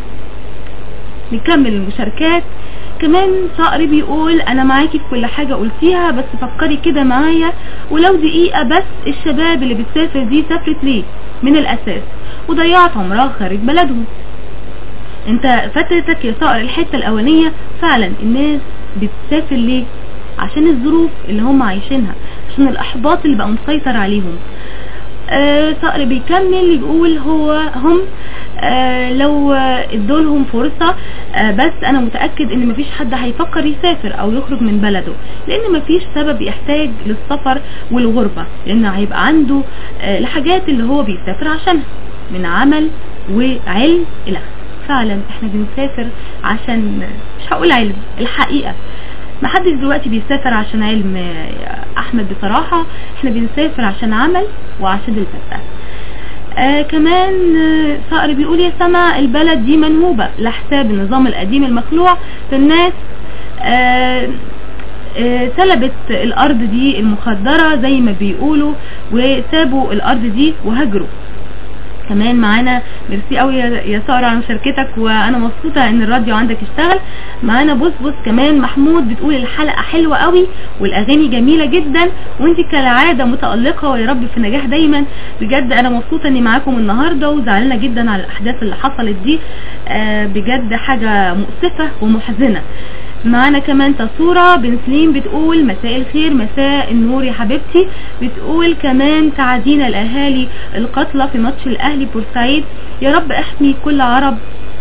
S1: نكمل المشاركات كمان صقر بيقول انا معاكي في كل حاجة قلتيها بس فكري كده معايا ولو دقيقة بس الشباب اللي بتسافر دي سافرت ليه من الاساس وضيعت عمرها خارج بلدهم انت فترتك يا صقر الحتة الاولانية فعلا الناس بتسافر ليه عشان الظروف اللي هم عايشينها عشان الاحباط اللي بقى مسيطر عليهم آه صقر بيكمل يقول هو هم آه لو ادولهم فرصة آه بس انا متأكد ان مفيش حد هيفكر يسافر او يخرج من بلده لان مفيش سبب يحتاج للسفر والغربة لان هيبقى عنده آه الحاجات اللي هو بيسافر عشانها من عمل وعلم الى فعلا احنا بنسافر عشان مش هقول علم الحقيقة ما حدش دلوقتي بيسافر عشان علم يا احمد بصراحة احنا بنسافر عشان عمل وعشان الفتاة آه كمان آه صقر بيقول يا سما البلد دي منهوبة لحساب النظام القديم المخلوع فالناس آه آه سلبت الارض دي المخدرة زي ما بيقولوا وسابوا الارض دي وهجروا كمان معانا ميرسي قوي يا ساره على مشاركتك وانا مبسوطه ان الراديو عندك اشتغل معانا بص بص كمان محمود بتقول الحلقه حلوه قوي والاغاني جميله جدا وانت كالعاده متالقه ويا رب في النجاح دايما بجد انا مبسوطه اني معاكم النهارده وزعلانه جدا على الاحداث اللي حصلت دي آه بجد حاجه مؤسفه ومحزنه معانا كمان تصورة بن سليم بتقول مساء الخير مساء النور يا حبيبتي بتقول كمان تعدينا الاهالي القتلى في ماتش الاهلي بورسعيد يا رب احمي كل عرب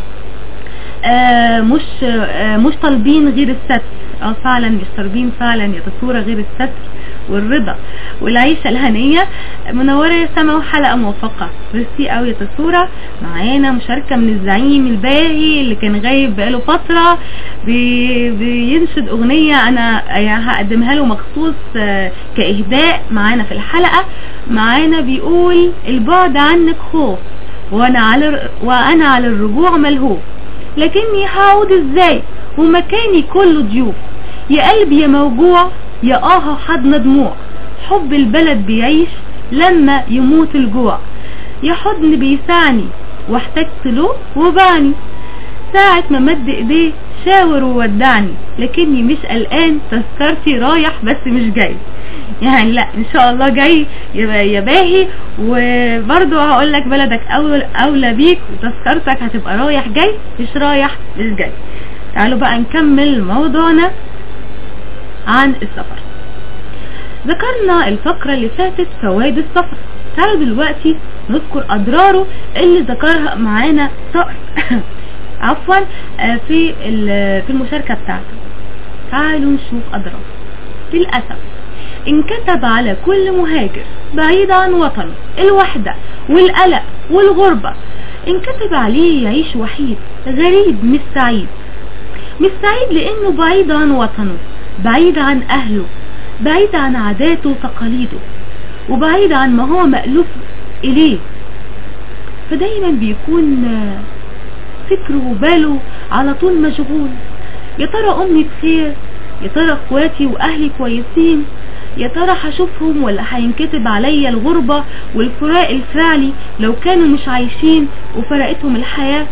S1: آه مش آه مش طالبين غير الستر اه فعلا مش طالبين فعلا يا تصورة غير الستر والرضا والعيشة الهنية منورة يا سما وحلقة موفقة ميرسي قوي يا تصورة معانا مشاركة من الزعيم الباهي اللي كان غايب بقاله فترة بي بينشد اغنية انا هقدمها له مخصوص كاهداء معانا في الحلقة معانا بيقول البعد عنك خوف وانا على وانا على الرجوع ملهوف لكني هعود ازاي ومكاني كله ضيوف يا قلبي يا موجوع يا اه حضن دموع حب البلد بيعيش لما يموت الجوع يا حضن بيسعني واحتجت له وبعني ساعة ما مد ايديه شاور وودعني لكني مش قلقان تذكرتي رايح بس مش جاي يعني لا ان شاء الله جاي يا باهي وبرضو هقول لك بلدك اول اولى بيك وتذكرتك هتبقى رايح جاي مش رايح مش جاي تعالوا بقى نكمل موضوعنا عن السفر ذكرنا الفقرة اللي فاتت فوائد السفر تعالوا دلوقتي نذكر اضراره اللي ذكرها معانا صقر عفوا في في المشاركة بتاعته تعالوا نشوف اضراره للأسف انكتب على كل مهاجر بعيد عن وطنه الوحدة والقلق والغربة انكتب عليه يعيش وحيد غريب مش سعيد مش سعيد لانه بعيد عن وطنه بعيد عن اهله بعيد عن عاداته وتقاليده وبعيد عن ما هو مألوف اليه فدايما بيكون فكره وباله على طول مشغول يا ترى امي بخير يا ترى اخواتي واهلي كويسين يا ترى هشوفهم ولا هينكتب عليا الغربة والفراق الفعلي لو كانوا مش عايشين وفرقتهم الحياة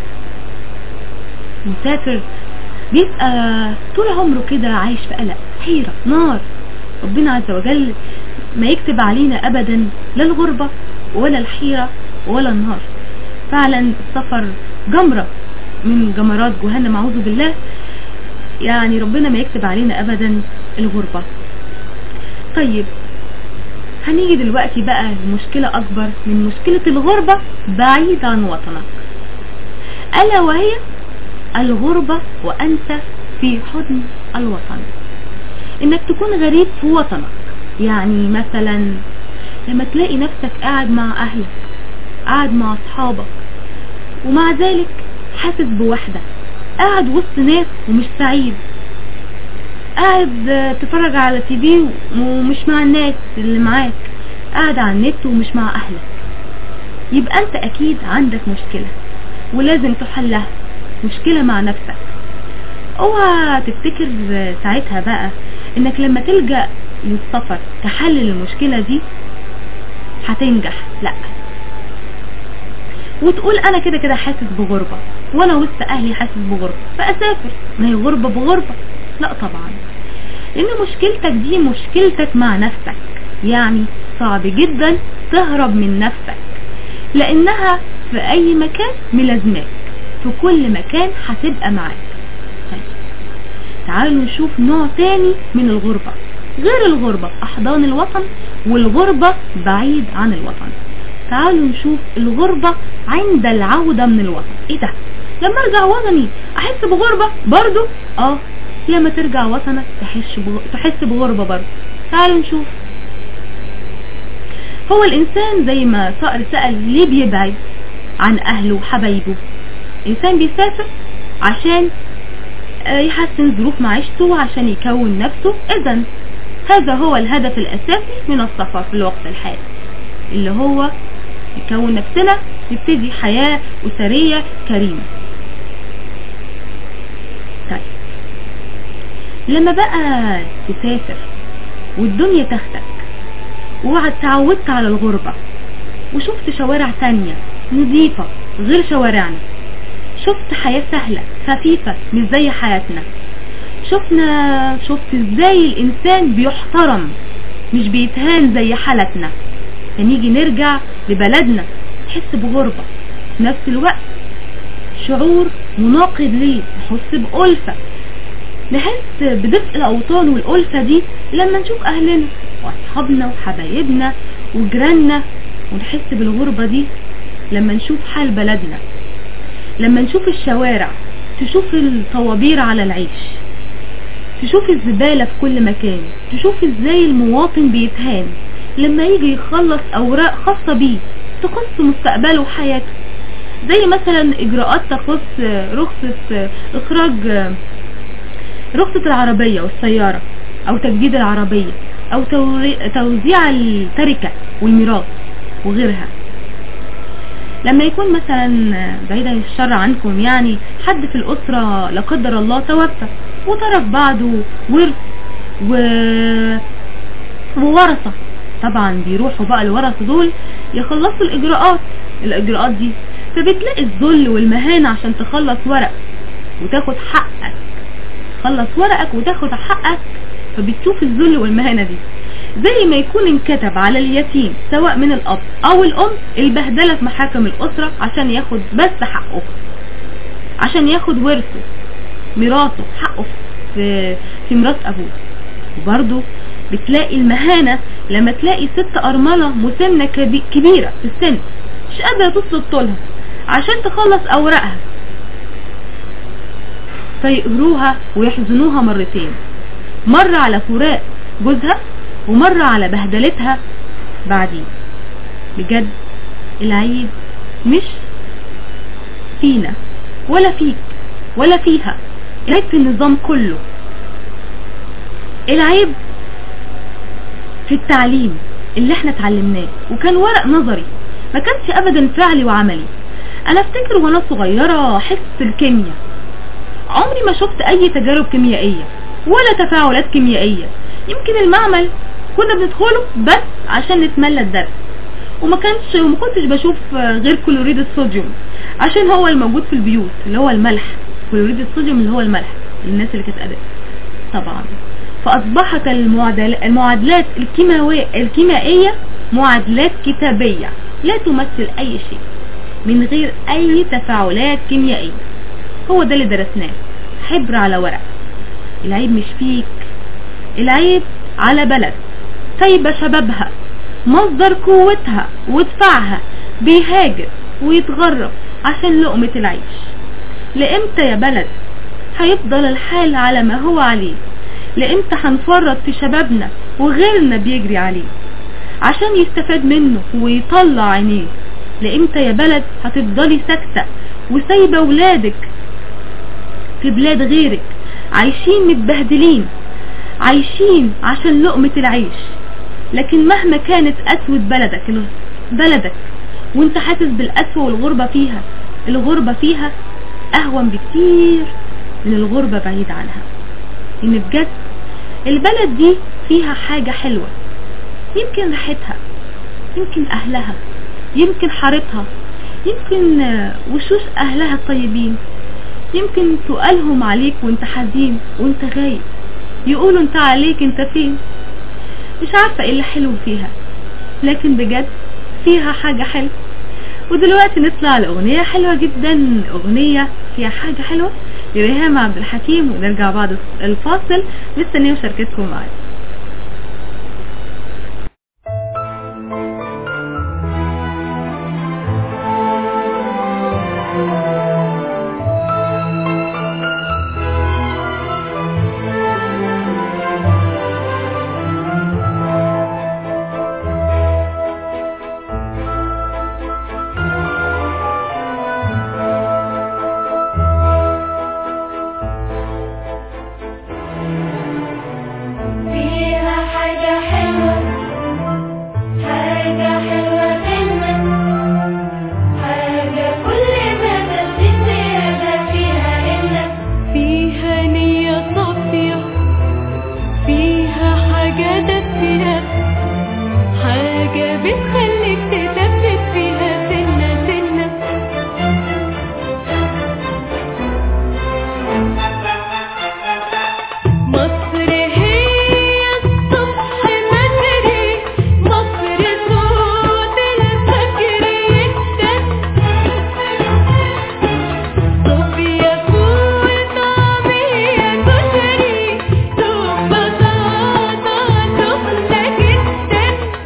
S1: مسافر بيبقى طول عمره كده عايش في قلق حيرة نار ربنا عز وجل ما يكتب علينا ابدا لا الغربة ولا الحيرة ولا النار فعلا السفر جمرة من جمرات جهنم اعوذ بالله يعني ربنا ما يكتب علينا ابدا الغربة طيب هنيجي دلوقتي بقى لمشكلة اكبر من مشكلة الغربة بعيد عن وطنك الا وهي الغربة وانت في حضن الوطن انك تكون غريب في وطنك يعني مثلا لما تلاقي نفسك قاعد مع اهلك قاعد مع اصحابك ومع ذلك حاسس بوحدة قاعد وسط ناس ومش سعيد قاعد آه، تتفرج على تي في ومش مع الناس اللي معاك قاعد على النت ومش مع اهلك يبقى انت اكيد عندك مشكلة ولازم تحلها مشكلة مع نفسك اوعى تفتكر آه، ساعتها بقى انك لما تلجأ للسفر كحل للمشكلة دي هتنجح لا وتقول انا كده كده حاسس بغربة وانا وسط اهلي حاسس بغربة فاسافر ما هي غربة بغربة لا طبعا لان مشكلتك دي مشكلتك مع نفسك يعني صعب جدا تهرب من نفسك لانها في اي مكان ملازماك في كل مكان هتبقى معاك طيب تعالوا نشوف نوع تاني من الغربة غير الغربة في احضان الوطن والغربة بعيد عن الوطن تعالوا نشوف الغربة عند العودة من الوطن ايه ده لما ارجع وطني احس بغربة برضو اه لما ترجع وطنك تحس بغ- تحس بغربة برضو تعالوا نشوف هو الانسان زي ما صقر سأل ليه بيبعد عن اهله وحبايبه انسان بيسافر عشان آه، يحسن ظروف معيشته عشان يكون نفسه اذا هذا هو الهدف الاساسي من السفر في الوقت الحالي اللي هو نكون نفسنا نبتدي حياة أسرية كريمة طيب لما بقى تسافر والدنيا تاخدك وقعد تعودت على الغربة وشفت شوارع تانية نظيفة غير شوارعنا شفت حياة سهلة خفيفة مش زي حياتنا شفنا شفت ازاي الانسان بيحترم مش بيتهان زي حالتنا فنيجي نرجع لبلدنا نحس بغربة في نفس الوقت شعور مناقض ليه نحس بألفة نحس بدفء الأوطان والألفة دي لما نشوف أهلنا وأصحابنا وحبايبنا وجيراننا ونحس بالغربة دي لما نشوف حال بلدنا لما نشوف الشوارع تشوف الطوابير على العيش تشوف الزبالة في كل مكان تشوف ازاي المواطن بيتهان لما يجي يخلص اوراق خاصة بيه تخص مستقبله وحياته زي مثلا اجراءات تخص رخصة اخراج رخصة العربية والسيارة او تجديد العربية او توري- توزيع التركة والميراث وغيرها لما يكون مثلا بعيدا الشر عنكم يعني حد في الأسرة لا قدر الله توفى وترك بعده ورث و... وورثة طبعا بيروحوا بقى الورثة دول يخلصوا الإجراءات الإجراءات دي فبتلاقي الذل والمهانة عشان تخلص ورق وتاخد حقك تخلص ورقك وتاخد حقك فبتشوف الذل والمهانة دي زي ما يكون انكتب على اليتيم سواء من الأب أو الأم البهدلة في محاكم الأسرة عشان ياخد بس حقه عشان ياخد ورثه ميراثه حقه في في ميراث أبوه وبرضه بتلاقي المهانة لما تلاقي ست أرملة مسنة كبي- كبيرة في السن مش قادرة تصل طولها عشان تخلص أوراقها فيقروها ويحزنوها مرتين مرة على فراق جوزها ومرة على بهدلتها بعدين بجد العيب مش فينا ولا فيك ولا فيها العيب في النظام كله العيب في التعليم اللي احنا اتعلمناه وكان ورق نظري ما كانش ابدا فعلي وعملي انا افتكر وانا صغيرة حس الكيمياء عمري ما شفت اي تجارب كيميائية ولا تفاعلات كيميائية يمكن المعمل كنا بندخله بس عشان نتملى الدرس وما كانش وما كنتش بشوف غير كلوريد الصوديوم عشان هو الموجود في البيوت اللي هو الملح كلوريد الصوديوم اللي هو الملح للناس اللي كانت أدب طبعا فأصبحت المعادل المعادلات الكيماوية الكيميائية معادلات كتابية لا تمثل أي شيء من غير أي تفاعلات كيميائية هو ده اللي درسناه حبر على ورق العيب مش فيك العيب على بلد سايبة شبابها مصدر قوتها ودفعها بيهاجر ويتغرب عشان لقمة العيش لامتى يا بلد هيفضل الحال على ما هو عليه لامتى هنفرط في شبابنا وغيرنا بيجري عليه عشان يستفاد منه ويطلع عينيه لامتى يا بلد هتفضلي ساكتة وسايبة ولادك في بلاد غيرك عايشين متبهدلين عايشين عشان لقمة العيش لكن مهما كانت أسود بلدك بلدك وانت حاسس بالأسوأ والغربة فيها الغربة فيها أهون بكتير من الغربة بعيد عنها إن بجد البلد دي فيها حاجة حلوة يمكن ريحتها يمكن أهلها يمكن حارتها يمكن آه، وشوش أهلها الطيبين يمكن سؤالهم عليك وانت حزين وانت غايب يقولوا انت عليك انت فين مش عارفة ايه اللي حلو فيها لكن بجد فيها حاجة حلوة ودلوقتي نطلع لأغنية حلوة جدا أغنية فيها حاجة حلوة لريهام عبد الحكيم ونرجع بعد الفاصل مستنيه مشاركتكم معايا
S5: فيها حاجة حلوة حاجة حلوة بينا حاجة كل ما تزيد زيادة فيها إلا
S4: فيها نية صافية فيها حاجة دافية حاجة بتخليك تثبت فيها سنة سنة مصر هي الصبح بدري مصر صوت الفجر يكتب صوفيا فول طعمية كشري ثوم بطاطا سخنة جدا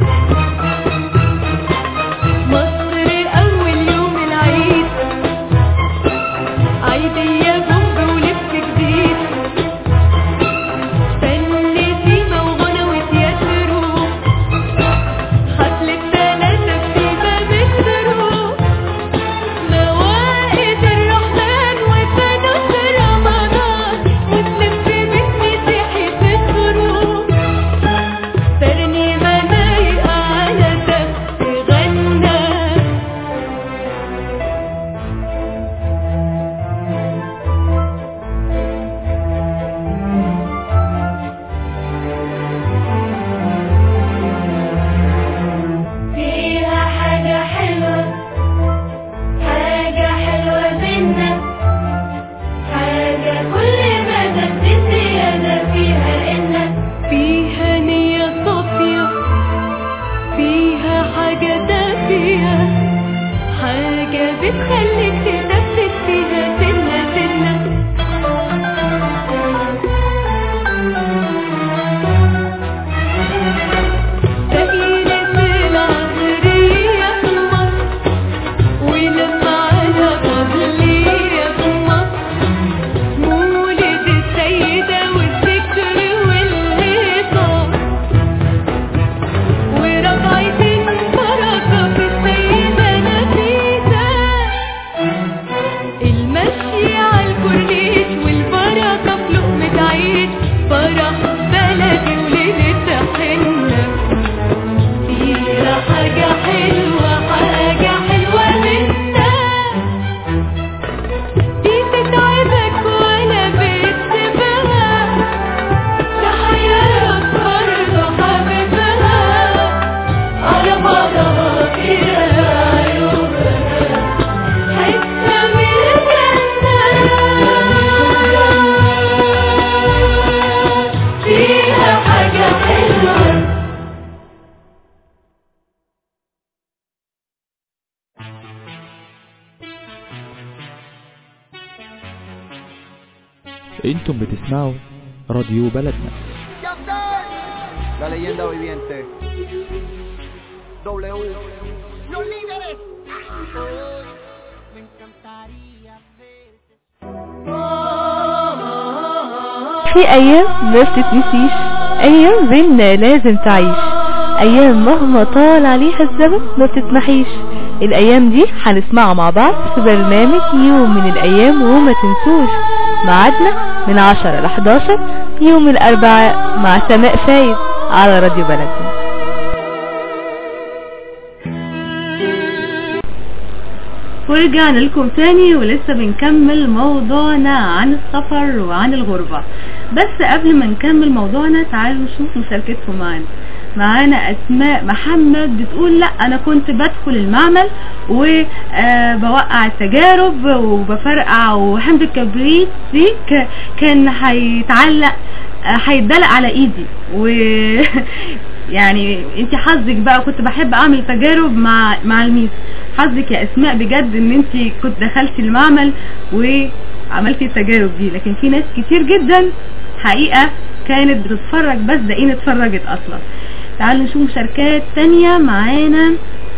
S4: مصر أول يوم العيد عيدية بومب ولبس جديد فن سيما وغنى وتياترو حفلة تلاتة في باب السرور موائد الرحمن وفانوس رمضان وتلف بيت مسيحي في الخروج ترنيمة لايقة على سقف غنى
S5: فيها حاجة حلوة حاجة حلوة بينا حاجة كل ما تزيد زيادة فيها إلا
S4: فيها نية صافية فيها حاجة دافية حاجة بتخليك تثبت فيها سنة سنة تقيلة العصرية في مصر ولما على قبلية في مصر مولد السيدة والذكر والهيصة وربعة البركة في السيدة نفيسة المشي على الكورنيش والبركة في لقمة عيش فرح بلدي وليلة حنة فيها حاجة حلوة حاجة حلوة منها دي تتعبك ولا بتسيبها تحيرك برضه حبيبها على بعضها كده عيوبها حتة من الجنة فيها حاجة حلوة
S7: انتم بتسمعوا راديو بلدنا
S8: La leyenda viviente. W. Los líderes.
S1: في أيام ما بتتنسيش أيام بينا لازم تعيش أيام مهما طال عليها الزمن ما بتتمحيش الأيام دي هنسمعها مع بعض في برنامج يوم من الأيام وما تنسوش ميعادنا من 10 ل 11 يوم الأربعاء مع سماء فايز على راديو بلدنا ورجعنا لكم تاني ولسه بنكمل موضوعنا عن السفر وعن الغربة بس قبل ما نكمل موضوعنا تعالوا نشوف مشاركتكم معانا معانا اسماء محمد بتقول لا انا كنت بدخل المعمل وبوقع التجارب وبفرقع وحمض الكبريت دي ك- كان هيتعلق آه، هيتدلق على ايدي و يعني انت حظك بقى كنت بحب اعمل تجارب مع مع الميس حظك يا اسماء بجد ان انت كنت دخلتي المعمل وعملتي التجارب دي لكن في ناس كتير جدا حقيقة كانت بتتفرج بس ده ايه اتفرجت اصلا تعالوا نشوف مشاركات تانية معانا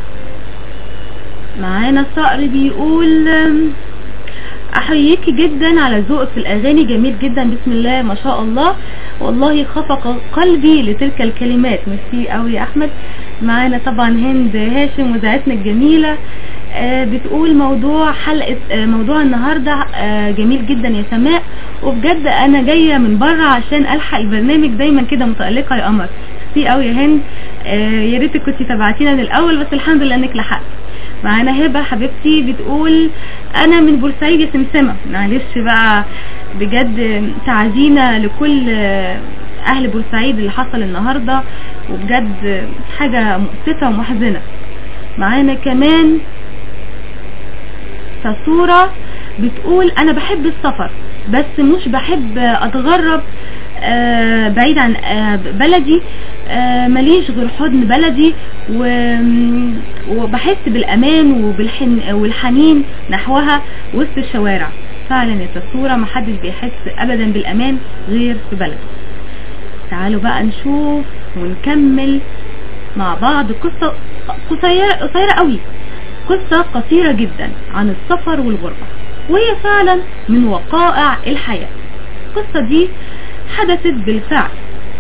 S1: معانا صقر بيقول أم، احييكي جدا على ذوقك في الاغاني جميل جدا بسم الله ما شاء الله والله خفق قلبي لتلك الكلمات ميرسي قوي يا احمد معانا طبعا هند هاشم مذيعتنا الجميله آه، بتقول موضوع حلقه آه، موضوع النهارده آه، جميل جدا يا سماء وبجد انا جايه من بره عشان الحق البرنامج دايما كده متالقه يا قمر ميرسي قوي يا هند آه، يا ريتك كنت تابعتينا من الاول بس الحمد لله انك لحقت معانا هبة حبيبتي بتقول انا من بورسعيد يا سمسمة معلش بقى بجد تعزينا لكل اهل بورسعيد اللي حصل النهاردة وبجد حاجة مؤسفة ومحزنة معانا كمان ساسورة بتقول انا بحب السفر بس مش بحب اتغرب آه، بعيد عن آه، بلدي آه، ماليش غير حضن بلدي و- وبحس بالامان وبالحن والحنين نحوها وسط الشوارع فعلا يا ساسورة محدش بيحس ابدا بالامان غير في بلده تعالوا بقى نشوف ونكمل مع بعض قصة قصيرة, قصيرة قوي قصة قصيرة جدا عن السفر والغربة وهي فعلا من وقائع الحياة القصة دي حدثت بالفعل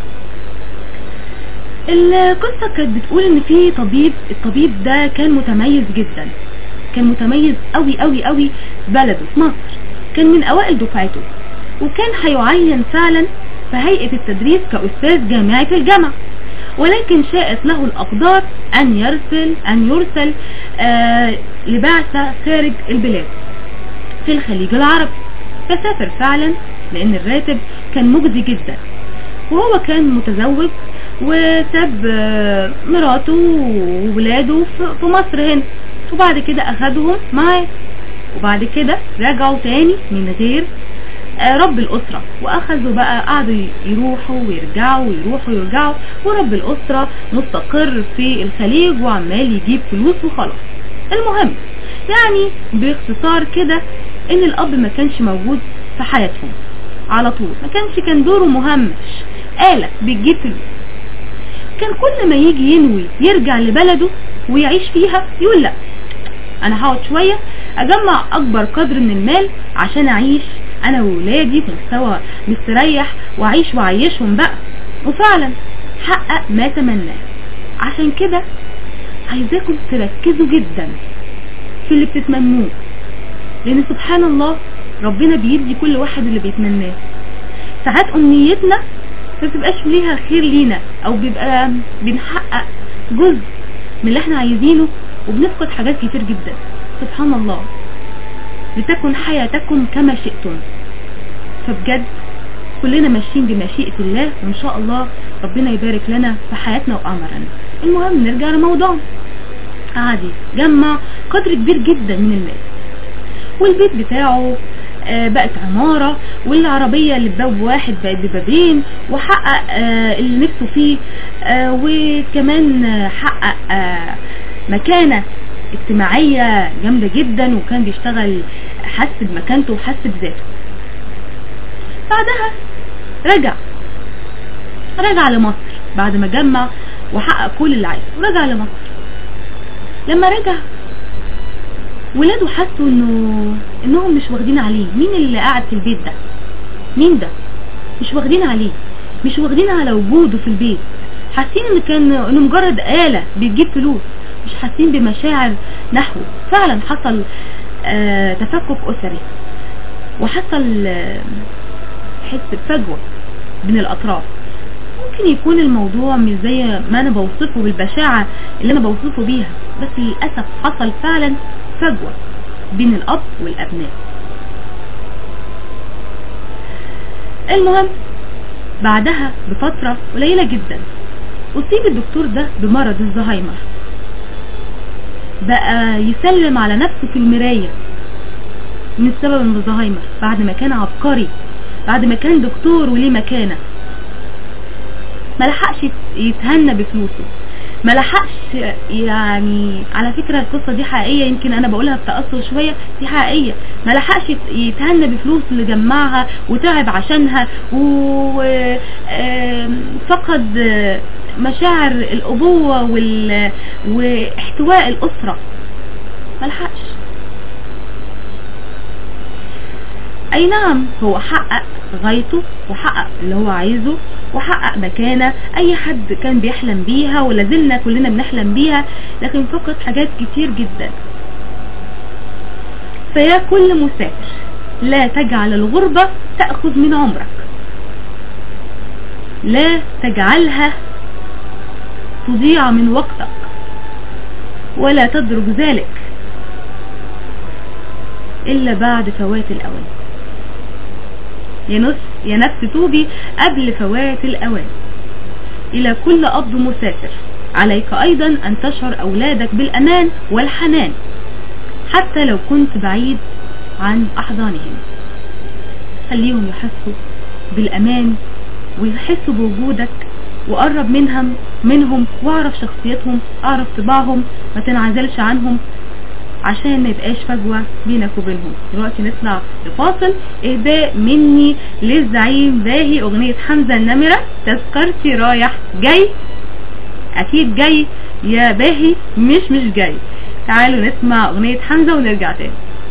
S1: القصة كانت بتقول ان في طبيب الطبيب ده كان متميز جدا كان متميز قوي قوي قوي في بلده في مصر كان من اوائل دفعته وكان هيعين فعلا في هيئة التدريس كأستاذ جامعي في الجامعة ولكن شاءت له الأقدار أن يرسل أن يرسل آه لبعثة خارج البلاد في الخليج العربي فسافر فعلا لأن الراتب كان مجزي جدا وهو كان متزوج وساب آه، مراته وولاده في- في مصر هنا وبعد كده أخدهم معاه وبعد كده رجعوا تاني من غير آه، رب الأسرة وأخذوا بقى قعدوا يروحوا ويرجعوا ويروحوا ويرجعوا ورب الأسرة مستقر في الخليج وعمال يجيب فلوس وخلاص المهم يعني باختصار كده ان الاب ما كانش موجود في حياتهم على طول ما كانش كان دوره مهمش آلة بتجيب فلوس كان كل ما يجي ينوي يرجع لبلده ويعيش فيها يقول لا انا هقعد شوية اجمع اكبر قدر من المال عشان اعيش انا وولادي في مستوى مستريح واعيش واعيشهم بقى وفعلا حقق ما تمناه عشان كده عايزاكم تركزوا جدا في اللي بتتمنوه لان سبحان الله ربنا بيدي كل واحد اللي بيتمناه ساعات امنيتنا ما بتبقاش ليها خير لينا او بيبقى بنحقق جزء من اللي احنا عايزينه وبنفقد حاجات كتير جدا سبحان الله لتكن حياتكم كما شئتم فبجد كلنا ماشيين بمشيئة الله وإن شاء الله ربنا يبارك لنا في حياتنا وأعمارنا المهم نرجع لموضوعنا عادي جمع قدر كبير جدا من المال والبيت بتاعه آه، بقت عمارة والعربية اللي بباب واحد بقت ببابين وحقق آه، اللي نفسه فيه آه، وكمان آه، حقق آه، مكانة اجتماعية جامدة جدا وكان بيشتغل حس بمكانته وحس بذاته بعدها رجع رجع لمصر بعد ما جمع وحقق كل اللي عايزه ورجع لمصر لما رجع ولاده حسوا انه انهم مش واخدين عليه مين اللي قاعد في البيت ده مين ده مش واخدين عليه مش واخدين على وجوده في البيت حاسين ان كان انه مجرد آلة بتجيب فلوس مش حاسين بمشاعر نحوه فعلا حصل آه تفكك أسري وحصل آه، حس بفجوة بين الأطراف ممكن يكون الموضوع مش زي ما أنا بوصفه بالبشاعة اللي أنا بوصفه بيها بس للأسف حصل فعلا فجوة بين الأب والأبناء المهم بعدها بفترة قليلة جدا أصيب الدكتور ده بمرض الزهايمر بقى يسلم على نفسه في المراية من سبب الزهايمر بعد ما كان عبقري بعد ما كان دكتور وليه مكانة ما لحقش يتهنى بفلوسه ما لحقش يعني على فكرة القصة دي حقيقية يمكن انا بقولها بتأثر شوية دي حقيقية ما لحقش يت- يتهنى بفلوس اللي جمعها وتعب عشانها وفقد مشاعر الأبوة وال... واحتواء الأسرة ما لحقش اي نعم هو حقق غايته وحقق اللي هو عايزه وحقق مكانة اي حد كان بيحلم بيها ولازلنا كلنا بنحلم بيها لكن فقط حاجات كتير جدا فيا كل مسافر لا تجعل الغربة تأخذ من عمرك لا تجعلها تضيع من وقتك ولا تدرك ذلك إلا بعد فوات الأوان يا نفس, يا نفس توبي قبل فوات الأوان إلى كل أب مسافر عليك أيضا أن تشعر أولادك بالأمان والحنان حتى لو كنت بعيد عن أحضانهم خليهم يحسوا بالأمان ويحسوا بوجودك وقرب منهم منهم واعرف شخصيتهم اعرف طباعهم ما تنعزلش عنهم عشان ما يبقاش فجوة بينك وبينهم دلوقتي نطلع لفاصل اهداء مني للزعيم باهي اغنية حمزة النمرة تذكرتي رايح جاي اكيد جاي يا باهي مش مش جاي تعالوا نسمع اغنية حمزة ونرجع تاني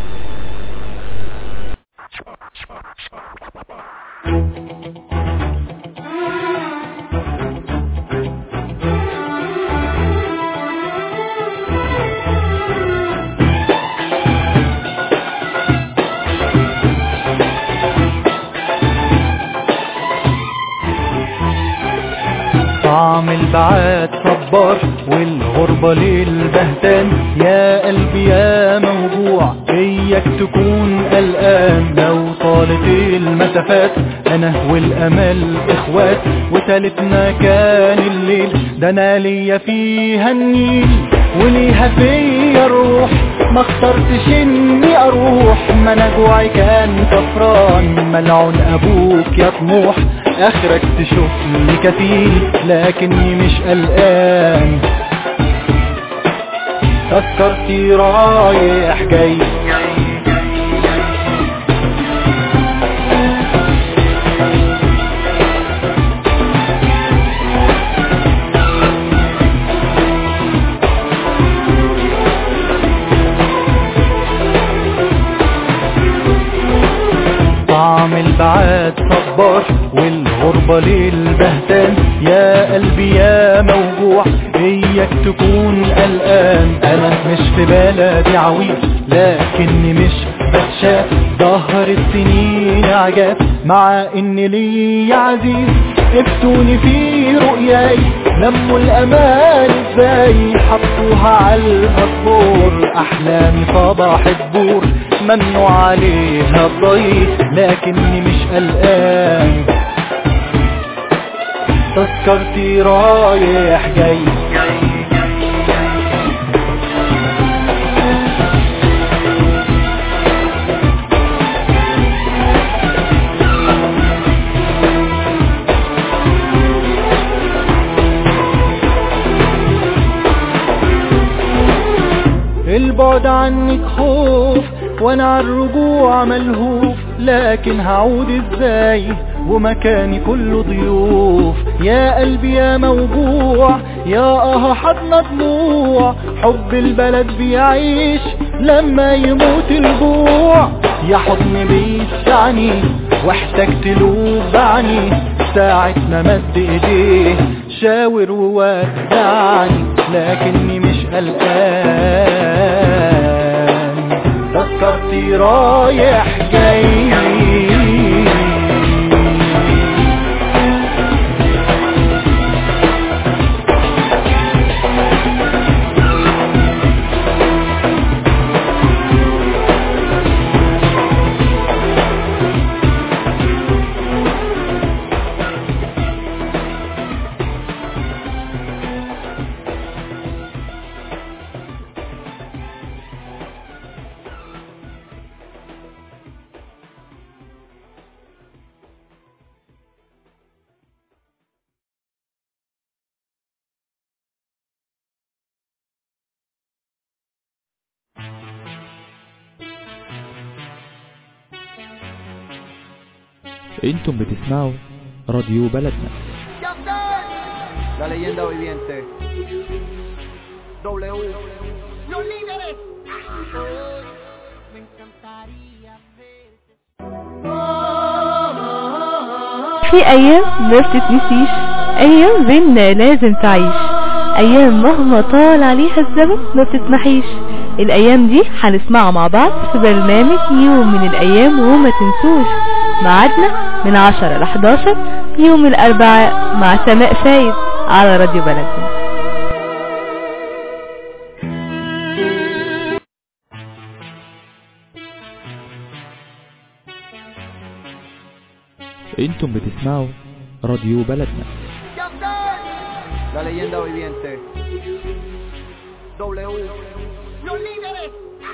S9: طعم البعاد صبار والغربة للبهتان يا قلبي يا موجوع اياك تكون قلقان لو طالت المسافات انا والامل اخوات وتالتنا كان الليل ده انا ليا فيها النيل وليها فيا الروح ما اخترتش اني اروح ما انا جوعي كان كفران ملعون ابوك يا طموح اخرك تشوفني كفيل لكني مش قلقان تذكرتي رايح جاي طعم البعاد صبار والغربة للبهتان يا قلبي يا موجوع اياك تكون قلقان انا مش في بلدي عويل لكني مش بتشاف ظهر السنين عجاب مع ان لي عزيز افتوني في رؤياي لموا الامان ازاي حطوها على الاسبور احلامي صباح الدور ممنوع عليها الضيق لكني مش قلقان تذكرتي رايح جاي البعد عنك خوف وانا عالرجوع ملهوف لكن هعود ازاي ومكاني كله ضيوف يا قلبي يا موجوع يا اه حضن دموع حب البلد بيعيش لما يموت الجوع يا حضن بيسعني واحتجت له بعني ساعة ما مد ايديه شاور وودعني لكني مش قلقان تذكرتي رايح جاي
S7: انتم بتسمعوا راديو بلدنا
S8: La leyenda viviente. W. Los líderes.
S1: في أيام ما بتتنسيش أيام بينا لازم تعيش أيام مهما طال عليها الزمن ما بتتمحيش الأيام دي هنسمعها مع بعض في برنامج يوم من الأيام وما تنسوش ميعادنا من 10 ل 11 يوم الأربعاء مع سماء فايد على راديو بلدنا
S7: انتم بتسمعوا راديو بلدنا
S8: La leyenda viviente. W. Los líderes.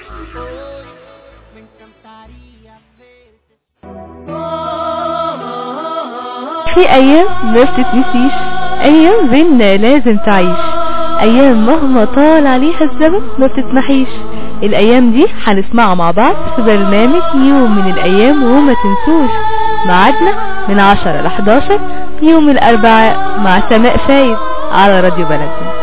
S1: في أيام ما بتتنسيش أيام بينا لازم تعيش أيام مهما طال عليها الزمن ما بتتمحيش الأيام دي هنسمعها مع بعض في برنامج يوم من الأيام وما تنسوش ميعادنا من 10 ل 11 يوم الأربعاء مع سماء فايد على راديو بلدنا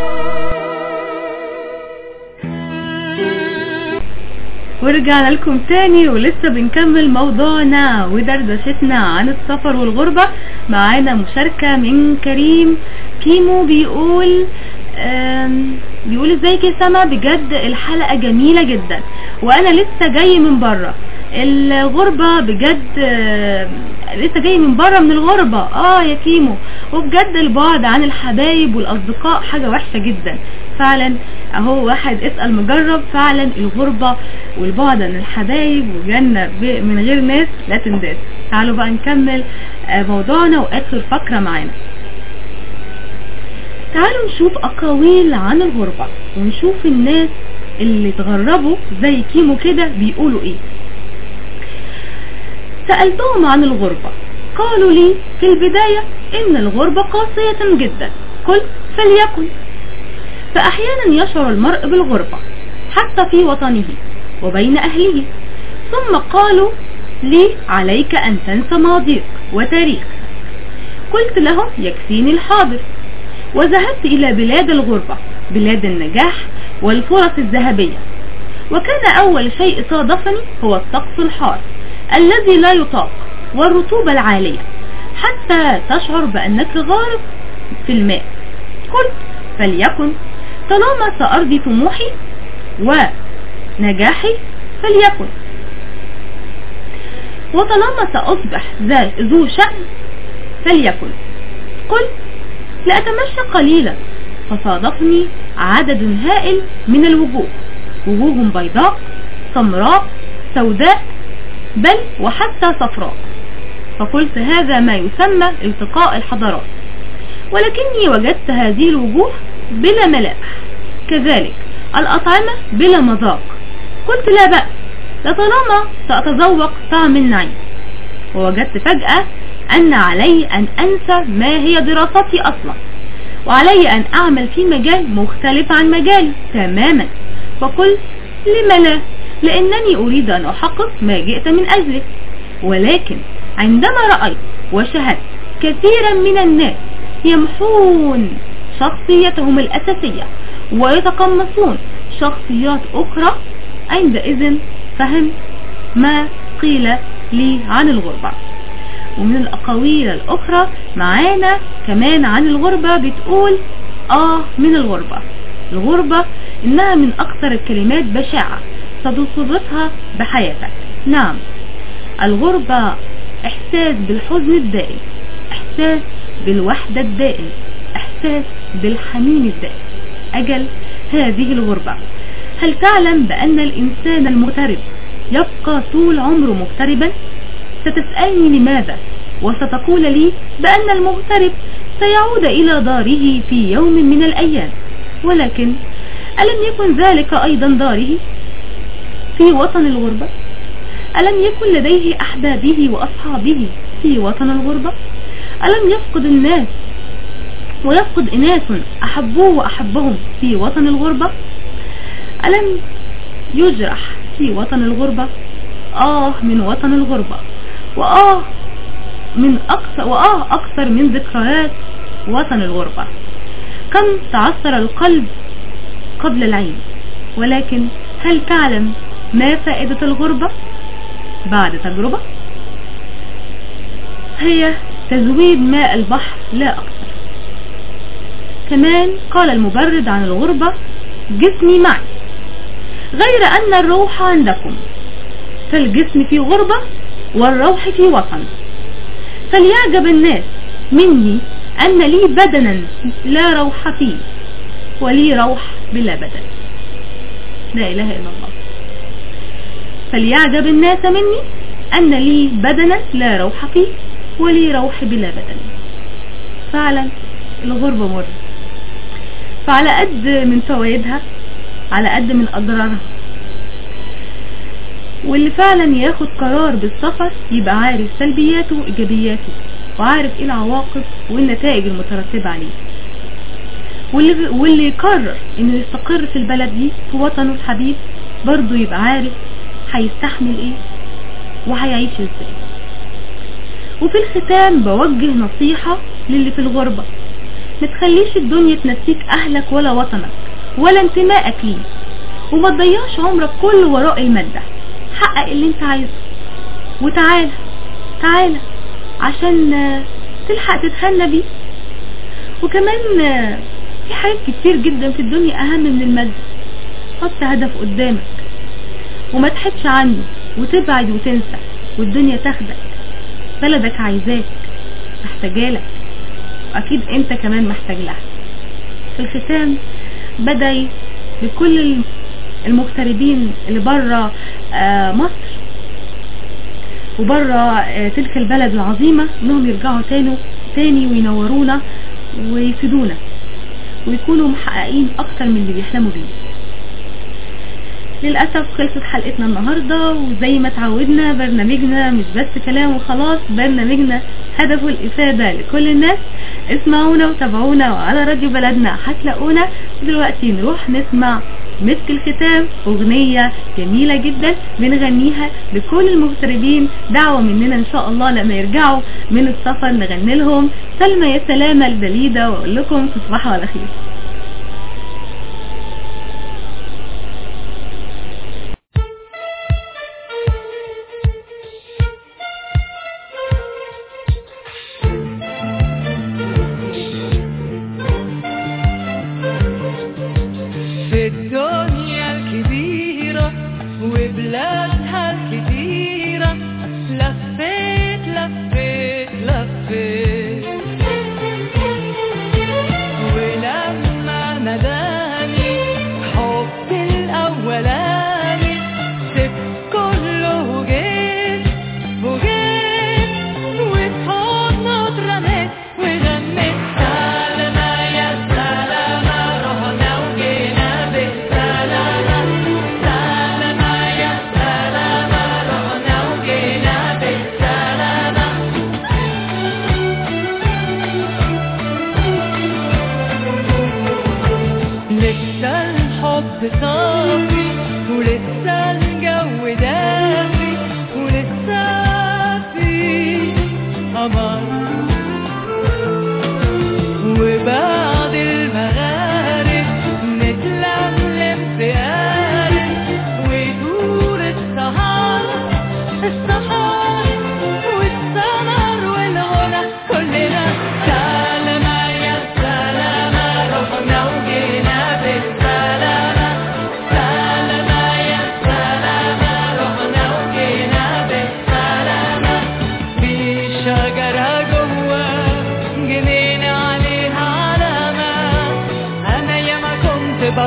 S1: ورجعنا لكم تاني ولسه بنكمل موضوعنا ودردشتنا عن السفر والغربة معانا مشاركة من كريم كيمو بيقول آم، بيقول ازيك يا سما بجد الحلقة جميلة جدا وانا لسه جاي من بره الغربة بجد آه، لسه جاي من بره من الغربة اه يا كيمو وبجد البعد عن الحبايب والاصدقاء حاجة وحشة جدا فعلا اهو واحد اسأل مجرب فعلا الغربة والبعد عن الحبايب وجنة ب- من غير ناس لا تنداس تعالوا بقى نكمل آه، موضوعنا واخر فقرة معانا تعالوا نشوف أقاويل عن الغربة ونشوف الناس اللي اتغربوا زي كيمو كده بيقولوا ايه سألتهم عن الغربة قالوا لي في البداية إن الغربة قاسية جدا قلت فليكن فأحيانا يشعر المرء بالغربة حتى في وطنه وبين أهله ثم قالوا لي عليك أن تنسى ماضيك وتاريخك قلت لهم يكفيني الحاضر وذهبت إلى بلاد الغربة بلاد النجاح والفرص الذهبية وكان أول شيء صادفني هو الطقس الحار الذي لا يطاق والرطوبة العالية حتى تشعر بأنك غارق في الماء قلت فليكن طالما سأرضي طموحي ونجاحي فليكن وطالما سأصبح ذا- ذو شأن فليكن قلت لأتمشى قليلا فصادفني عدد هائل من الوجوه وجوه بيضاء سمراء سوداء بل وحتى صفراء فقلت هذا ما يسمى التقاء الحضارات ولكني وجدت هذه الوجوه بلا ملامح كذلك الأطعمة بلا مذاق قلت لا بأس لطالما سأتذوق طعم النعيم ووجدت فجأة أن علي أن أنسى ما هي دراستي أصلا وعلي أن أعمل في مجال مختلف عن مجالي تماما فقلت لم لا لأنني أريد أن أحقق ما جئت من أجله ولكن عندما رأيت وشاهدت كثيرا من الناس يمحون شخصيتهم الأساسية ويتقمصون شخصيات أخرى عندئذ فهم ما قيل لي عن الغربة ومن الأقاويل الأخرى معانا كمان عن الغربة بتقول آه من الغربة الغربة إنها من أكثر الكلمات بشاعة سترتبطها بحياتك نعم الغربة إحساس بالحزن الدائم إحساس بالوحدة الدائم إحساس بالحنين الدائم أجل هذه الغربة هل تعلم بأن الإنسان المغترب يبقى طول عمره مغتربا ستسألني لماذا وستقول لي بأن المغترب سيعود إلى داره في يوم من الأيام ولكن ألم يكن ذلك أيضا داره في وطن الغربة ألم يكن لديه أحبابه وأصحابه في وطن الغربة ألم يفقد الناس ويفقد إناس أحبوه وأحبهم في وطن الغربة ألم يجرح في وطن الغربة آه من وطن الغربة وآه من أكثر وآه أكثر من ذكريات وطن الغربة كم تعثر القلب قبل العين ولكن هل تعلم ما فائدة الغربة بعد تجربة هي تزويد ماء البحر لا أكثر كمان قال المبرد عن الغربة جسمي معي غير أن الروح عندكم فالجسم في غربة والروح في وطن فليعجب الناس مني أن لي بدنا لا روح فيه ولي روح بلا بدن لا إله إلا الله فليعجب الناس مني أن لي بدنا لا روح فيه ولي روح بلا بدن فعلا الغربة مر فعلى قد من فوائدها على قد من أضرارها واللي فعلا ياخد قرار بالسفر يبقى عارف سلبياته وإيجابياته وعارف ايه العواقب والنتائج المترتبة عليه واللي, واللي يقرر انه يستقر في البلد دي في وطنه الحبيب برضه يبقى عارف هيستحمل ايه وهيعيش ازاي وفي الختام بوجه نصيحة للي في الغربة ما تخليش الدنيا تنسيك اهلك ولا وطنك ولا انتمائك ليه وما تضيعش عمرك كله وراء المادة حقق اللي انت عايزه وتعالى تعالى عشان تلحق تتهنى بيه وكمان في حاجات كتير جدا في الدنيا اهم من المادة حط هدف قدامك وما تحدش عنه وتبعد وتنسى والدنيا تاخدك بلدك عايزاك محتاجالك واكيد انت كمان محتاج لها في الختام بدعي لكل المغتربين اللي بره مصر وبره تلك البلد العظيمة انهم يرجعوا تاني تاني وينورونا ويفيدونا ويكونوا محققين اكتر من اللي بيحلموا بيه للأسف خلصت حلقتنا النهاردة وزي ما تعودنا برنامجنا مش بس كلام وخلاص برنامجنا هدفه الإفادة لكل الناس اسمعونا وتابعونا وعلى راديو بلدنا هتلاقونا دلوقتي نروح نسمع مسك الختام أغنية جميلة جدا بنغنيها لكل المغتربين دعوة مننا إن شاء الله لما يرجعوا من السفر نغني لهم سلمى يا سلامة البليدة وأقول لكم تصبحوا على خير
S4: في الدنيا الكبيرة وبلادها الكتيرة لفيت لفيت لفيت ولما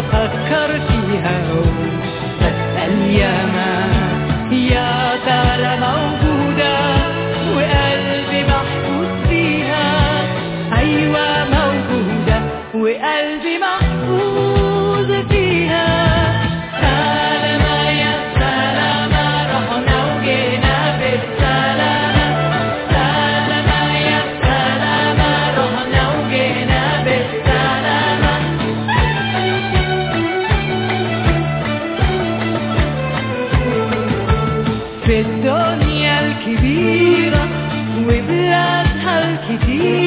S4: بفكر فيها بسأل ياما يا ترى موجودة وقلبي محبوس فيها أيوة موجودة وقلبي محفوظ فيها سلامة يا سلامة رحنا وجينا بالسلامة سلامة يا سلامة رحنا وجينا بالسلامة في الدنيا الكبيرة وبلادها الكتيرة